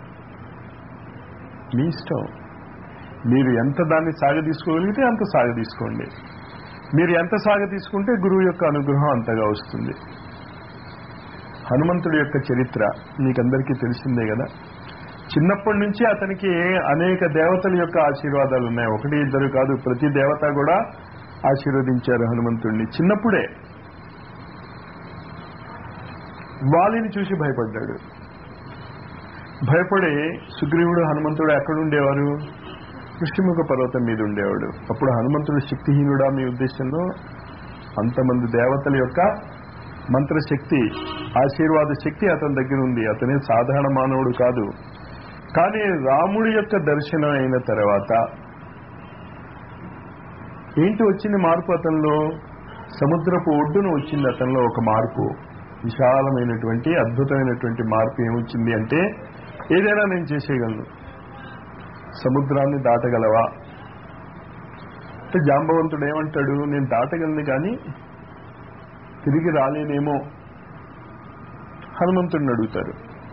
మీ ఇష్టం మీరు ఎంత దాన్ని సాగదీసుకోగలిగితే అంత సాగదీసుకోండి మీరు ఎంత సాగదీసుకుంటే గురువు యొక్క అనుగ్రహం అంతగా వస్తుంది హనుమంతుడి యొక్క చరిత్ర మీకందరికీ తెలిసిందే కదా చిన్నప్పటి నుంచి అతనికి అనేక దేవతల యొక్క ఆశీర్వాదాలు ఉన్నాయి ఒకటి ఇద్దరు కాదు ప్రతి దేవత కూడా ఆశీర్వదించారు హనుమంతుడిని చిన్నప్పుడే వాలిని చూసి భయపడ్డాడు భయపడి సుగ్రీవుడు హనుమంతుడు ఎక్కడ ఉండేవారు కృష్ణముఖ పర్వతం మీద ఉండేవాడు అప్పుడు హనుమంతుడు శక్తిహీనుడా మీ ఉద్దేశంలో అంతమంది దేవతల యొక్క మంత్రశక్తి ఆశీర్వాద శక్తి అతని దగ్గర ఉంది అతనే సాధారణ మానవుడు కాదు కానీ రాముడి యొక్క దర్శనం అయిన తర్వాత ఏంటి వచ్చింది మార్పు అతనిలో సముద్రపు ఒడ్డున వచ్చింది అతనిలో ఒక మార్పు విశాలమైనటువంటి అద్భుతమైనటువంటి మార్పు ఏమొచ్చింది అంటే ఏదైనా నేను చేసేయగలను సముద్రాన్ని దాటగలవా అంటే జాంబవంతుడు ఏమంటాడు నేను దాటగలను కానీ తిరిగి రాలేనేమో హనుమంతుడిని అడుగుతారు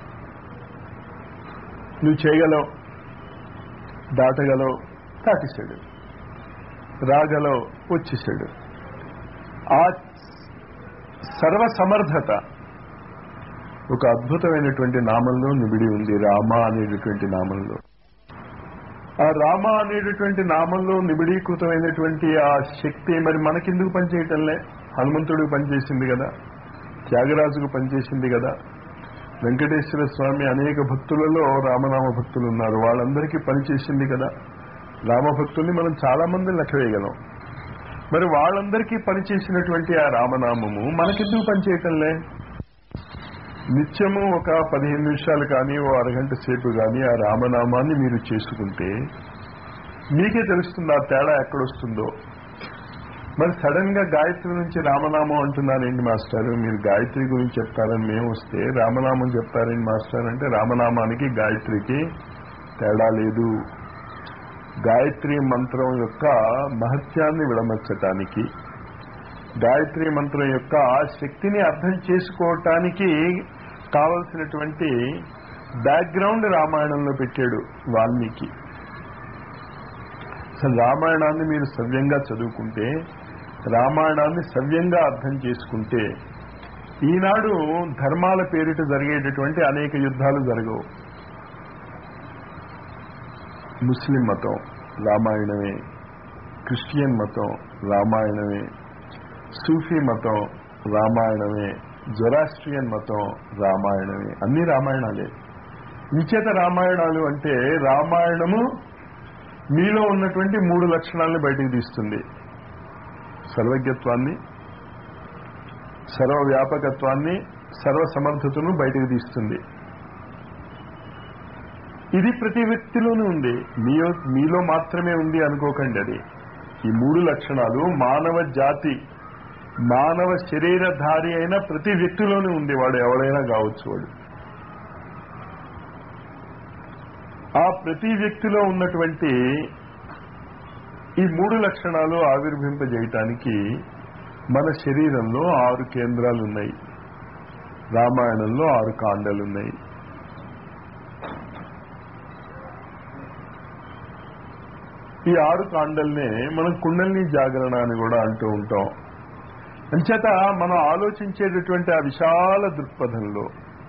నువ్వు చేయగలవు దాటగలవు దాటేశాడు రాగలవు వచ్చేసాడు ఆ సర్వసమర్థత ఒక అద్భుతమైనటువంటి నామంలో నిబిడి ఉంది రామ అనేటటువంటి నామంలో ఆ రామ అనేటటువంటి నామంలో నిబిడీకృతమైనటువంటి ఆ శక్తి మరి మనకెందుకు పనిచేయటంలే హనుమంతుడికి పనిచేసింది కదా త్యాగరాజుకు పనిచేసింది కదా వెంకటేశ్వర స్వామి అనేక భక్తులలో రామనామ భక్తులు ఉన్నారు వాళ్ళందరికీ పనిచేసింది కదా రామభక్తుల్ని మనం చాలా మంది లెక్క వేయగలం మరి వాళ్ళందరికీ పనిచేసినటువంటి ఆ రామనామము మనకెందుకు పనిచేయటంలే నిత్యము ఒక పదిహేను నిమిషాలు కానీ ఓ అరగంట సేపు కానీ ఆ రామనామాన్ని మీరు చేసుకుంటే మీకే తెలుస్తుంది ఆ తేడా ఎక్కడొస్తుందో మరి సడన్ గా గాయత్రి నుంచి రామనామం అంటున్నారేంటి మాస్టర్ మీరు గాయత్రి గురించి చెప్తారని మేము వస్తే రామనామం చెప్తారేంటి మాస్టర్ అంటే రామనామానికి గాయత్రికి తేడా లేదు గాయత్రి మంత్రం యొక్క మహత్యాన్ని విడమర్చటానికి గాయత్రి మంత్రం యొక్క శక్తిని అర్థం చేసుకోవటానికి కావలసినటువంటి బ్యాక్గ్రౌండ్ రామాయణంలో పెట్టాడు వాల్మీకి అసలు రామాయణాన్ని మీరు సవ్యంగా చదువుకుంటే రామాయణాన్ని సవ్యంగా అర్థం చేసుకుంటే ఈనాడు ధర్మాల పేరిట జరిగేటటువంటి అనేక యుద్ధాలు జరగవు ముస్లిం మతం రామాయణమే క్రిస్టియన్ మతం రామాయణమే సూఫీ మతం రామాయణమే జొరాస్ట్రియన్ మతం రామాయణమే అన్ని రామాయణాలే విచేత రామాయణాలు అంటే రామాయణము మీలో ఉన్నటువంటి మూడు లక్షణాలను బయటకు తీస్తుంది సర్వజ్ఞత్వాన్ని సర్వవ్యాపకత్వాన్ని సర్వసమర్థతను బయటకు తీస్తుంది ఇది ప్రతి వ్యక్తిలోనూ ఉంది మీలో మీలో మాత్రమే ఉంది అనుకోకండి అది ఈ మూడు లక్షణాలు మానవ జాతి మానవ శరీరధారి అయిన ప్రతి వ్యక్తిలోనూ ఉంది వాడు ఎవడైనా కావచ్చు వాడు ఆ ప్రతి వ్యక్తిలో ఉన్నటువంటి ఈ మూడు లక్షణాలు ఆవిర్భింపజేయటానికి మన శరీరంలో ఆరు కేంద్రాలు ఉన్నాయి రామాయణంలో ఆరు కాండలు ఉన్నాయి ఈ ఆరు కాండల్నే మనం కుండల్ని జాగరణ అని కూడా అంటూ ఉంటాం అంచేత మనం ఆలోచించేటటువంటి ఆ విశాల దృక్పథంలో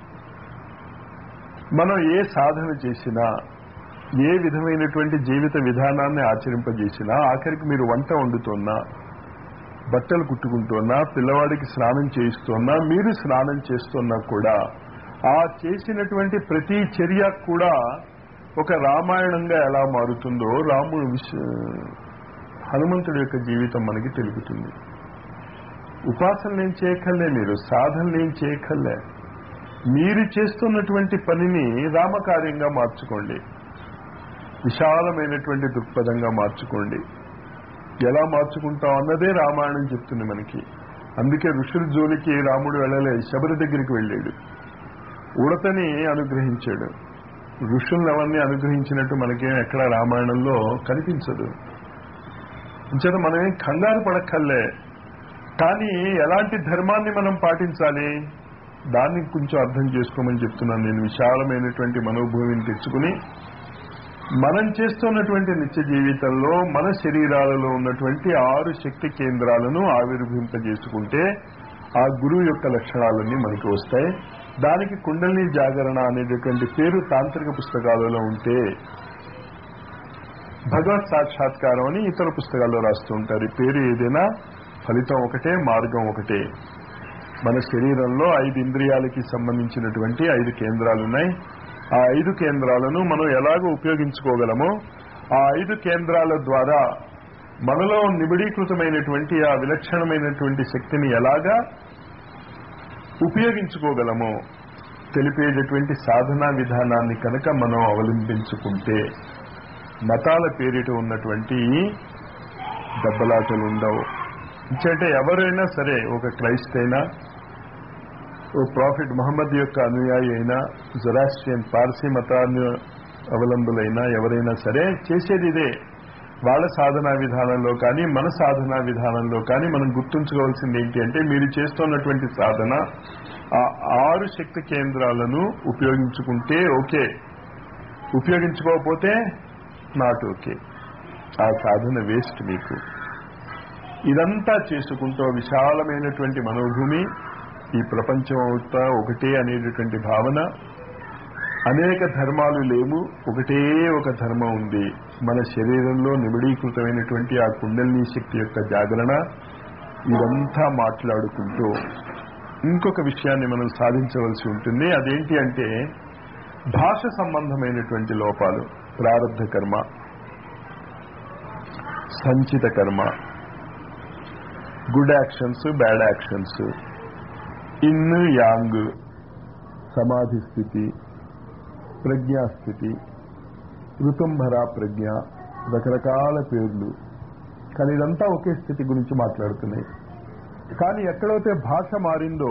మనం ఏ సాధన చేసినా ఏ విధమైనటువంటి జీవిత విధానాన్ని ఆచరింపజేసినా ఆఖరికి మీరు వంట వండుతున్నా బట్టలు కుట్టుకుంటున్నా పిల్లవాడికి స్నానం చేయిస్తున్నా మీరు స్నానం చేస్తున్నా కూడా ఆ చేసినటువంటి ప్రతి చర్య కూడా ఒక రామాయణంగా ఎలా మారుతుందో రాముడు విశ హనుమంతుడి యొక్క జీవితం మనకి తెలుపుతుంది ఉపాసనలు ఏం చేయక్కర్లే మీరు సాధనలు ఏం చేయక్కర్లే మీరు చేస్తున్నటువంటి పనిని రామకార్యంగా మార్చుకోండి విశాలమైనటువంటి దృక్పథంగా మార్చుకోండి ఎలా మార్చుకుంటాం అన్నదే రామాయణం చెప్తుంది మనకి అందుకే ఋషుల జోలికి రాముడు వెళ్ళలే శబరి దగ్గరికి వెళ్ళాడు ఉడతని అనుగ్రహించాడు ఋషులను ఎవరిని అనుగ్రహించినట్టు మనకేం ఎక్కడ రామాయణంలో కనిపించదు అంచేత మనమేం కంగారు పడక్కర్లే కానీ ఎలాంటి ధర్మాన్ని మనం పాటించాలి దాన్ని కొంచెం అర్థం చేసుకోమని చెప్తున్నాను నేను విశాలమైనటువంటి మనోభూమిని తెచ్చుకుని మనం చేస్తున్నటువంటి నిత్య జీవితంలో మన శరీరాలలో ఉన్నటువంటి ఆరు శక్తి కేంద్రాలను ఆవిర్భింపజేసుకుంటే ఆ గురువు యొక్క లక్షణాలన్నీ మనకి వస్తాయి దానికి కుండలిని జాగరణ అనేటటువంటి పేరు తాంత్రిక పుస్తకాలలో ఉంటే భగవత్ సాక్షాత్కారం అని ఇతర పుస్తకాల్లో రాస్తూ ఉంటారు ఈ పేరు ఏదైనా ఫలితం ఒకటే మార్గం ఒకటే మన శరీరంలో ఐదు ఇంద్రియాలకి సంబంధించినటువంటి ఐదు కేంద్రాలు ఉన్నాయి ఆ ఐదు కేంద్రాలను మనం ఎలాగ ఉపయోగించుకోగలమో ఆ ఐదు కేంద్రాల ద్వారా మనలో నిబిడీకృతమైనటువంటి ఆ విలక్షణమైనటువంటి శక్తిని ఎలాగా ఉపయోగించుకోగలమో తెలిపేటటువంటి సాధనా విధానాన్ని కనుక మనం అవలంబించుకుంటే మతాల పేరిట ఉన్నటువంటి దెబ్బలాటలు ఉండవు ఇంకంటే ఎవరైనా సరే ఒక క్రైస్ట్ అయినా ఓ ప్రాఫిట్ మహమ్మద్ యొక్క అనుయాయి అయినా జొరాస్ట్రియన్ పార్సీ మతాన్ని అవలంబులైనా ఎవరైనా సరే చేసేది ఇదే వాళ్ళ సాధనా విధానంలో కానీ మన సాధనా విధానంలో కానీ మనం గుర్తుంచుకోవాల్సింది ఏంటి అంటే మీరు చేస్తున్నటువంటి సాధన ఆ ఆరు శక్తి కేంద్రాలను ఉపయోగించుకుంటే ఓకే ఉపయోగించుకోకపోతే నాట్ ఓకే ఆ సాధన వేస్ట్ మీకు ఇదంతా చేసుకుంటూ విశాలమైనటువంటి మనోభూమి ఈ ప్రపంచం అవుతా ఒకటే అనేటటువంటి భావన అనేక ధర్మాలు లేవు ఒకటే ఒక ధర్మం ఉంది మన శరీరంలో నిబిడీకృతమైనటువంటి ఆ కుండలిని శక్తి యొక్క జాగరణ ఇదంతా మాట్లాడుకుంటూ ఇంకొక విషయాన్ని మనం సాధించవలసి ఉంటుంది అదేంటి అంటే భాష సంబంధమైనటువంటి లోపాలు ప్రారంధ కర్మ సంచిత కర్మ good actions bad actions yin yang సమాధి స్థితి ప్రజ్ఞాస్థితి ఋతుంభర ప్రజ్ఞ రకరకాల పేర్లు కానీ ఇదంతా ఒకే స్థితి గురించి మాట్లాడుతున్నాయి కానీ ఎక్కడైతే భాష మారిందో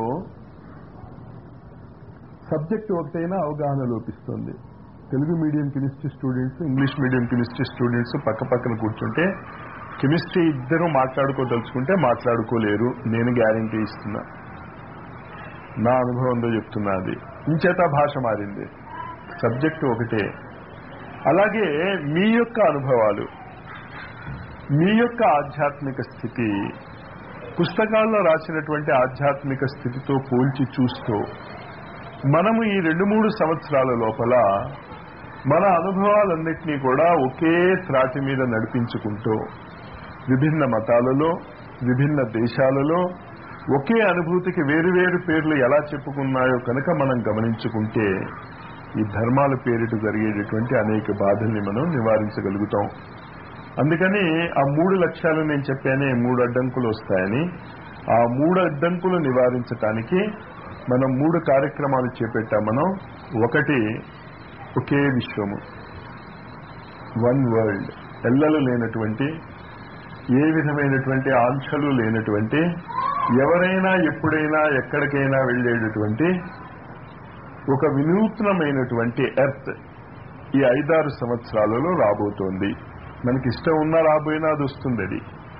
సబ్జెక్ట్ ఒకటైనా అవగాహన లోపిస్తుంది Telugu medium chemistry students English medium chemistry students పక్క పక్కన కూర్చుంటే కెమిస్ట్రీ ఇద్దరు మాట్లాడుకోదలుచుకుంటే మాట్లాడుకోలేరు నేను గ్యారంటీ ఇస్తున్నా నా అనుభవంతో చెప్తున్నా అది ఇంచేత భాష మారింది సబ్జెక్టు ఒకటే అలాగే మీ యొక్క అనుభవాలు మీ యొక్క ఆధ్యాత్మిక స్థితి పుస్తకాల్లో రాసినటువంటి ఆధ్యాత్మిక స్థితితో పోల్చి చూస్తూ మనము ఈ రెండు మూడు సంవత్సరాల లోపల మన అనుభవాలన్నింటినీ కూడా ఒకే త్రాటి మీద నడిపించుకుంటూ విభిన్న మతాలలో విభిన్న దేశాలలో ఒకే అనుభూతికి వేరువేరు పేర్లు ఎలా చెప్పుకున్నాయో కనుక మనం గమనించుకుంటే ఈ ధర్మాల పేరిట జరిగేటటువంటి అనేక బాధల్ని మనం నివారించగలుగుతాం అందుకని ఆ మూడు లక్ష్యాలు నేను చెప్పానే మూడు అడ్డంకులు వస్తాయని ఆ మూడు అడ్డంకులు నివారించటానికి మనం మూడు కార్యక్రమాలు చేపట్టాం మనం ఒకటి ఒకే విశ్వము వన్ వరల్డ్ ఎల్లలు లేనటువంటి ఏ విధమైనటువంటి ఆంక్షలు లేనటువంటి ఎవరైనా ఎప్పుడైనా ఎక్కడికైనా వెళ్ళేటటువంటి ఒక వినూత్నమైనటువంటి ఎర్త్ ఈ ఐదారు సంవత్సరాలలో రాబోతోంది మనకి ఇష్టం ఉన్నా రాబోయినా అది వస్తుంది అది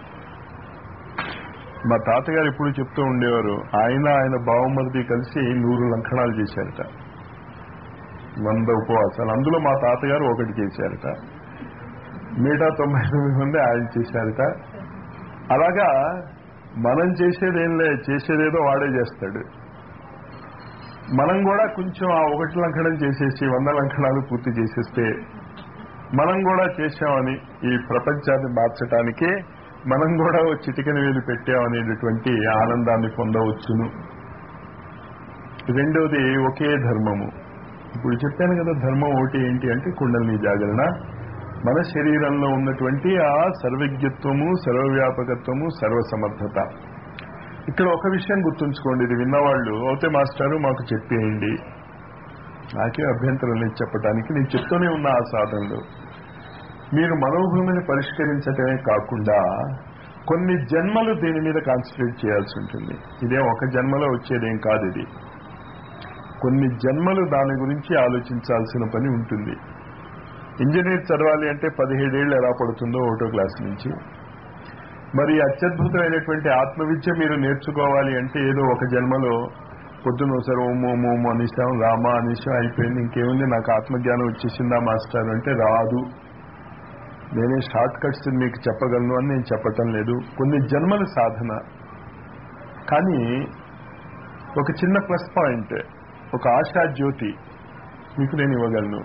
మా తాతగారు ఎప్పుడు చెప్తూ ఉండేవారు ఆయన ఆయన బావమరిది కలిసి నూరు లంకణాలు చేశారట వంద ఉపవాసాలు అందులో మా తాతగారు ఒకటి చేశారట మిగతా తొంభై తొమ్మిది మంది ఆయన చేశారట అలాగా మనం చేసేదేం లే చేసేదేదో వాడే చేస్తాడు మనం కూడా కొంచెం ఆ ఒకటి లంకణం చేసేసి వంద లంకణాలు పూర్తి చేసేస్తే మనం కూడా చేశామని ఈ ప్రపంచాన్ని మార్చడానికి మనం కూడా ఓ చిటికెన వేలు పెట్టామనేటటువంటి ఆనందాన్ని పొందవచ్చును రెండవది ఒకే ధర్మము ఇప్పుడు చెప్పాను కదా ధర్మం ఒకటి ఏంటి అంటే కుండలిని జాగరణ మన శరీరంలో ఉన్నటువంటి ఆ సర్వజ్ఞత్వము సర్వవ్యాపకత్వము సర్వసమర్థత ఇక్కడ ఒక విషయం గుర్తుంచుకోండి ఇది విన్నవాళ్ళు అవుతే మాస్టారు మాకు చెప్పేయండి నాకే అభ్యంతరం లేదు చెప్పడానికి నేను చెప్తూనే ఉన్నా ఆ సాధనలో మీరు మనోభూమిని పరిష్కరించటమే కాకుండా కొన్ని జన్మలు దీని మీద కాన్సన్ట్రేట్ చేయాల్సి ఉంటుంది ఇదే ఒక జన్మలో వచ్చేదేం కాదు ఇది కొన్ని జన్మలు దాని గురించి ఆలోచించాల్సిన పని ఉంటుంది ఇంజనీర్ చదవాలి అంటే పదిహేడేళ్ళు ఎలా పడుతుందో ఒకటో క్లాస్ నుంచి మరి అత్యద్భుతమైనటువంటి ఆత్మవిద్య మీరు నేర్చుకోవాలి అంటే ఏదో ఒక జన్మలో పొద్దున ఒకసారి ఓం ఓం ఓం అనిశాం రామ అనిశాం అయిపోయింది ఇంకేముంది నాకు ఆత్మజ్ఞానం వచ్చేసిందా మాస్టర్ అంటే రాదు నేనే షార్ట్ కట్స్ మీకు చెప్పగలను అని నేను చెప్పటం లేదు కొన్ని జన్మల సాధన కానీ ఒక చిన్న ప్లస్ పాయింట్ ఒక ఆశా జ్యోతి మీకు నేను ఇవ్వగలను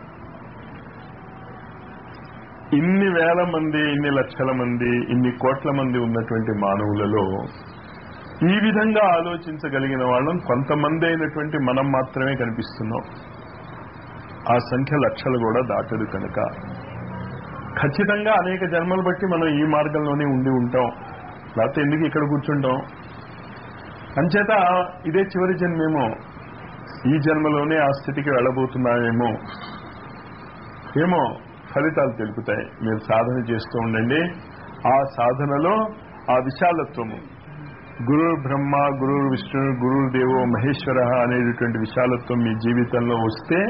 ఇన్ని వేల మంది ఇన్ని లక్షల మంది ఇన్ని కోట్ల మంది ఉన్నటువంటి మానవులలో ఈ విధంగా ఆలోచించగలిగిన వాళ్ళం కొంతమంది అయినటువంటి మనం మాత్రమే కనిపిస్తున్నాం ఆ సంఖ్య లక్షలు కూడా దాటదు కనుక ఖచ్చితంగా అనేక జన్మలు బట్టి మనం ఈ మార్గంలోనే ఉండి ఉంటాం లేకపోతే ఎందుకు ఇక్కడ కూర్చుంటాం అంచేత ఇదే చివరి జన్మేమో ఈ జన్మలోనే ఆ స్థితికి వెళ్ళబోతున్నామేమో ఏమో ఫలితాలు తెలుపుతాయి మీరు సాధన చేస్తూ ఉండండి ఆ సాధనలో ఆ విశాలత్వము గురు బ్రహ్మ గురు విష్ణు గురు దేవో మహేశ్వర అనేటటువంటి విశాలత్వం మీ జీవితంలో వస్తే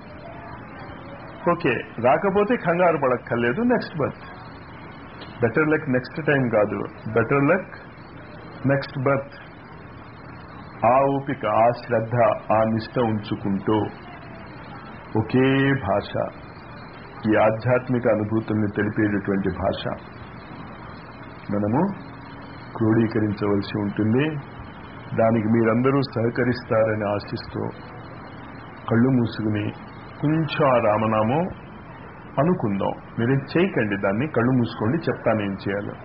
ఓకే రాకపోతే కంగారు పడక్కర్లేదు next birth better luck next time కాదు బెటర్ లక్ నెక్స్ట్ బర్త్ ఆ ఓపిక ఆ శ్రద్ధ ఆ నిష్ట ఉంచుకుంటూ ఒకే భాష ఈ ఆధ్యాత్మిక అనుభూతుల్ని తెలిపేటటువంటి భాష మనము క్రోడీకరించవలసి ఉంటుంది దానికి మీరందరూ సహకరిస్తారని ఆశిస్తూ కళ్ళు మూసుకుని కొంచెం ఆ రామనామం అనుకుందాం మీరేం చేయకండి దాన్ని కళ్ళు మూసుకోండి చెప్తాను ఏం చేయాలో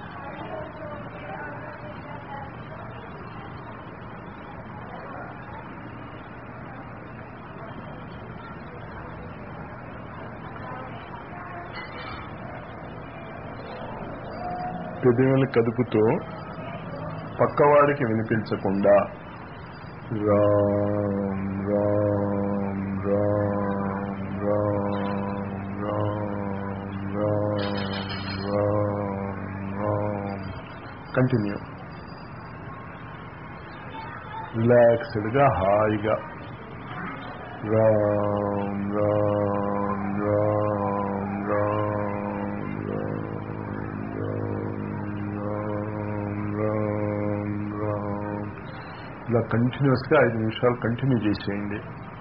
పెదవులు కదుపుతూ పక్కవాడికి వినిపించకుండా రామ్ రామ్ రామ్ రామ్ రామ్ రామ్ రామ్ రామ్ కంటిన్యూ రిలాక్స్డ్గా హాయిగా రామ్ రామ్ రామ్ రామ్ ఇలా కంటిన్యూస్ గా ఐదు నిమిషాలు కంటిన్యూ చేసేయండి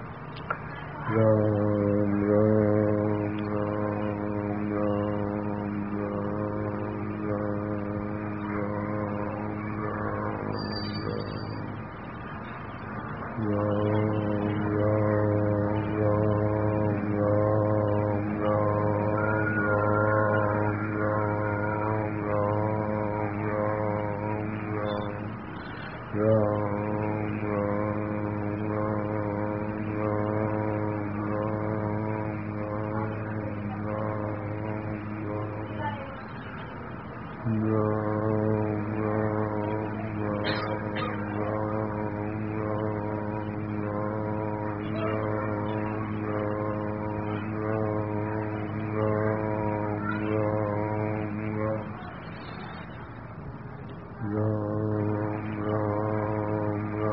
రామ్ రామ్ రామ్ రామ్ రామ్ రామ్ రామ్ రామ్ రామ్ రామ్ రామ్ రామ్ రామ్ రామ్ రామ్ రామ్ రామ్ రామ్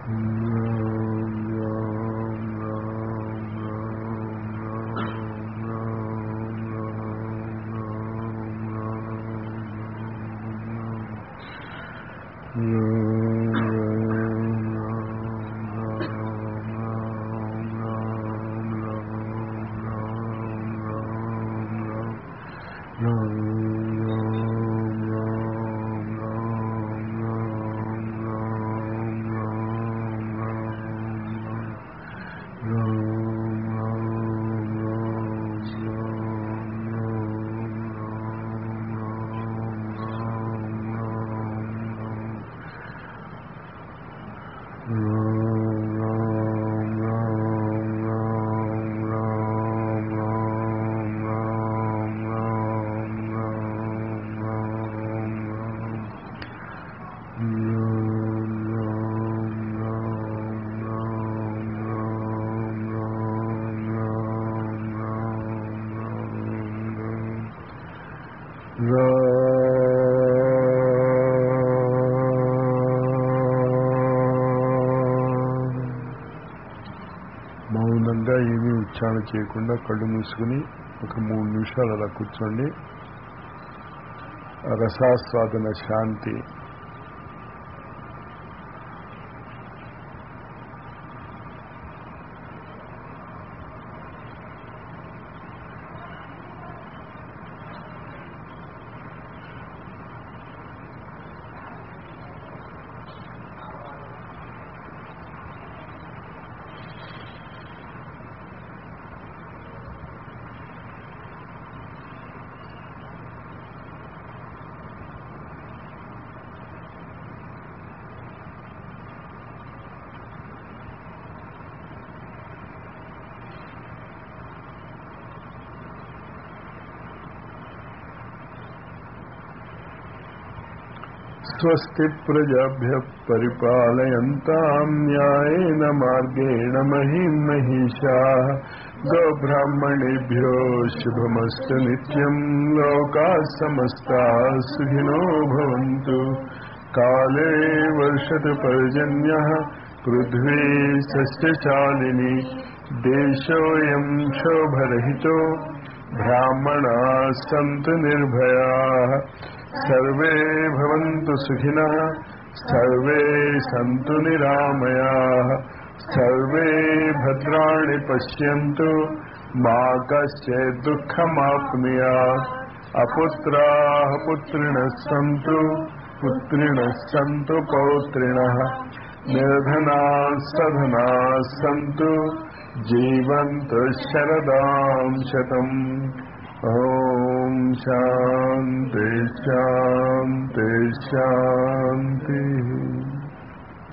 మౌనంగా ఏమీ ఉచ్చారణ చేయకుండా కళ్ళు మూసుకుని ఒక మూడు నిమిషాలు అలా కూర్చోండి ఆ రసాస్వాదన శాంతి స్వస్తి ప్రజాభ్య పరిపాలయంతాం న్యాయేన మార్గేణ మహిం మహిషా గోబ్రాహ్మణేభ్యో శుభమస్తు నిత్యం లోకా సమస్తా సుఖినో భవంతు కాలే వర్షతు పర్జన్య పృథ్వీ సస్యశాలిని దేశోయం శోభరహితో బ్రాహ్మణా సంతు నిర్భయా సర్వే భవంతు సుఖినః సర్వే సంతు నిరామయాః సర్వే భద్రాణి పశ్యంతు మా కశ్చిత్ దుఃఖమాప్నుయాత్ అపుత్రాः పుత్రిణः సంతు పుత్రిణः సంతు పౌత్రిణः నిర్ధనాः సధనాः సంతు జీవంతు శరదాం శతం ఓం శాంతి శాంతి శాంతి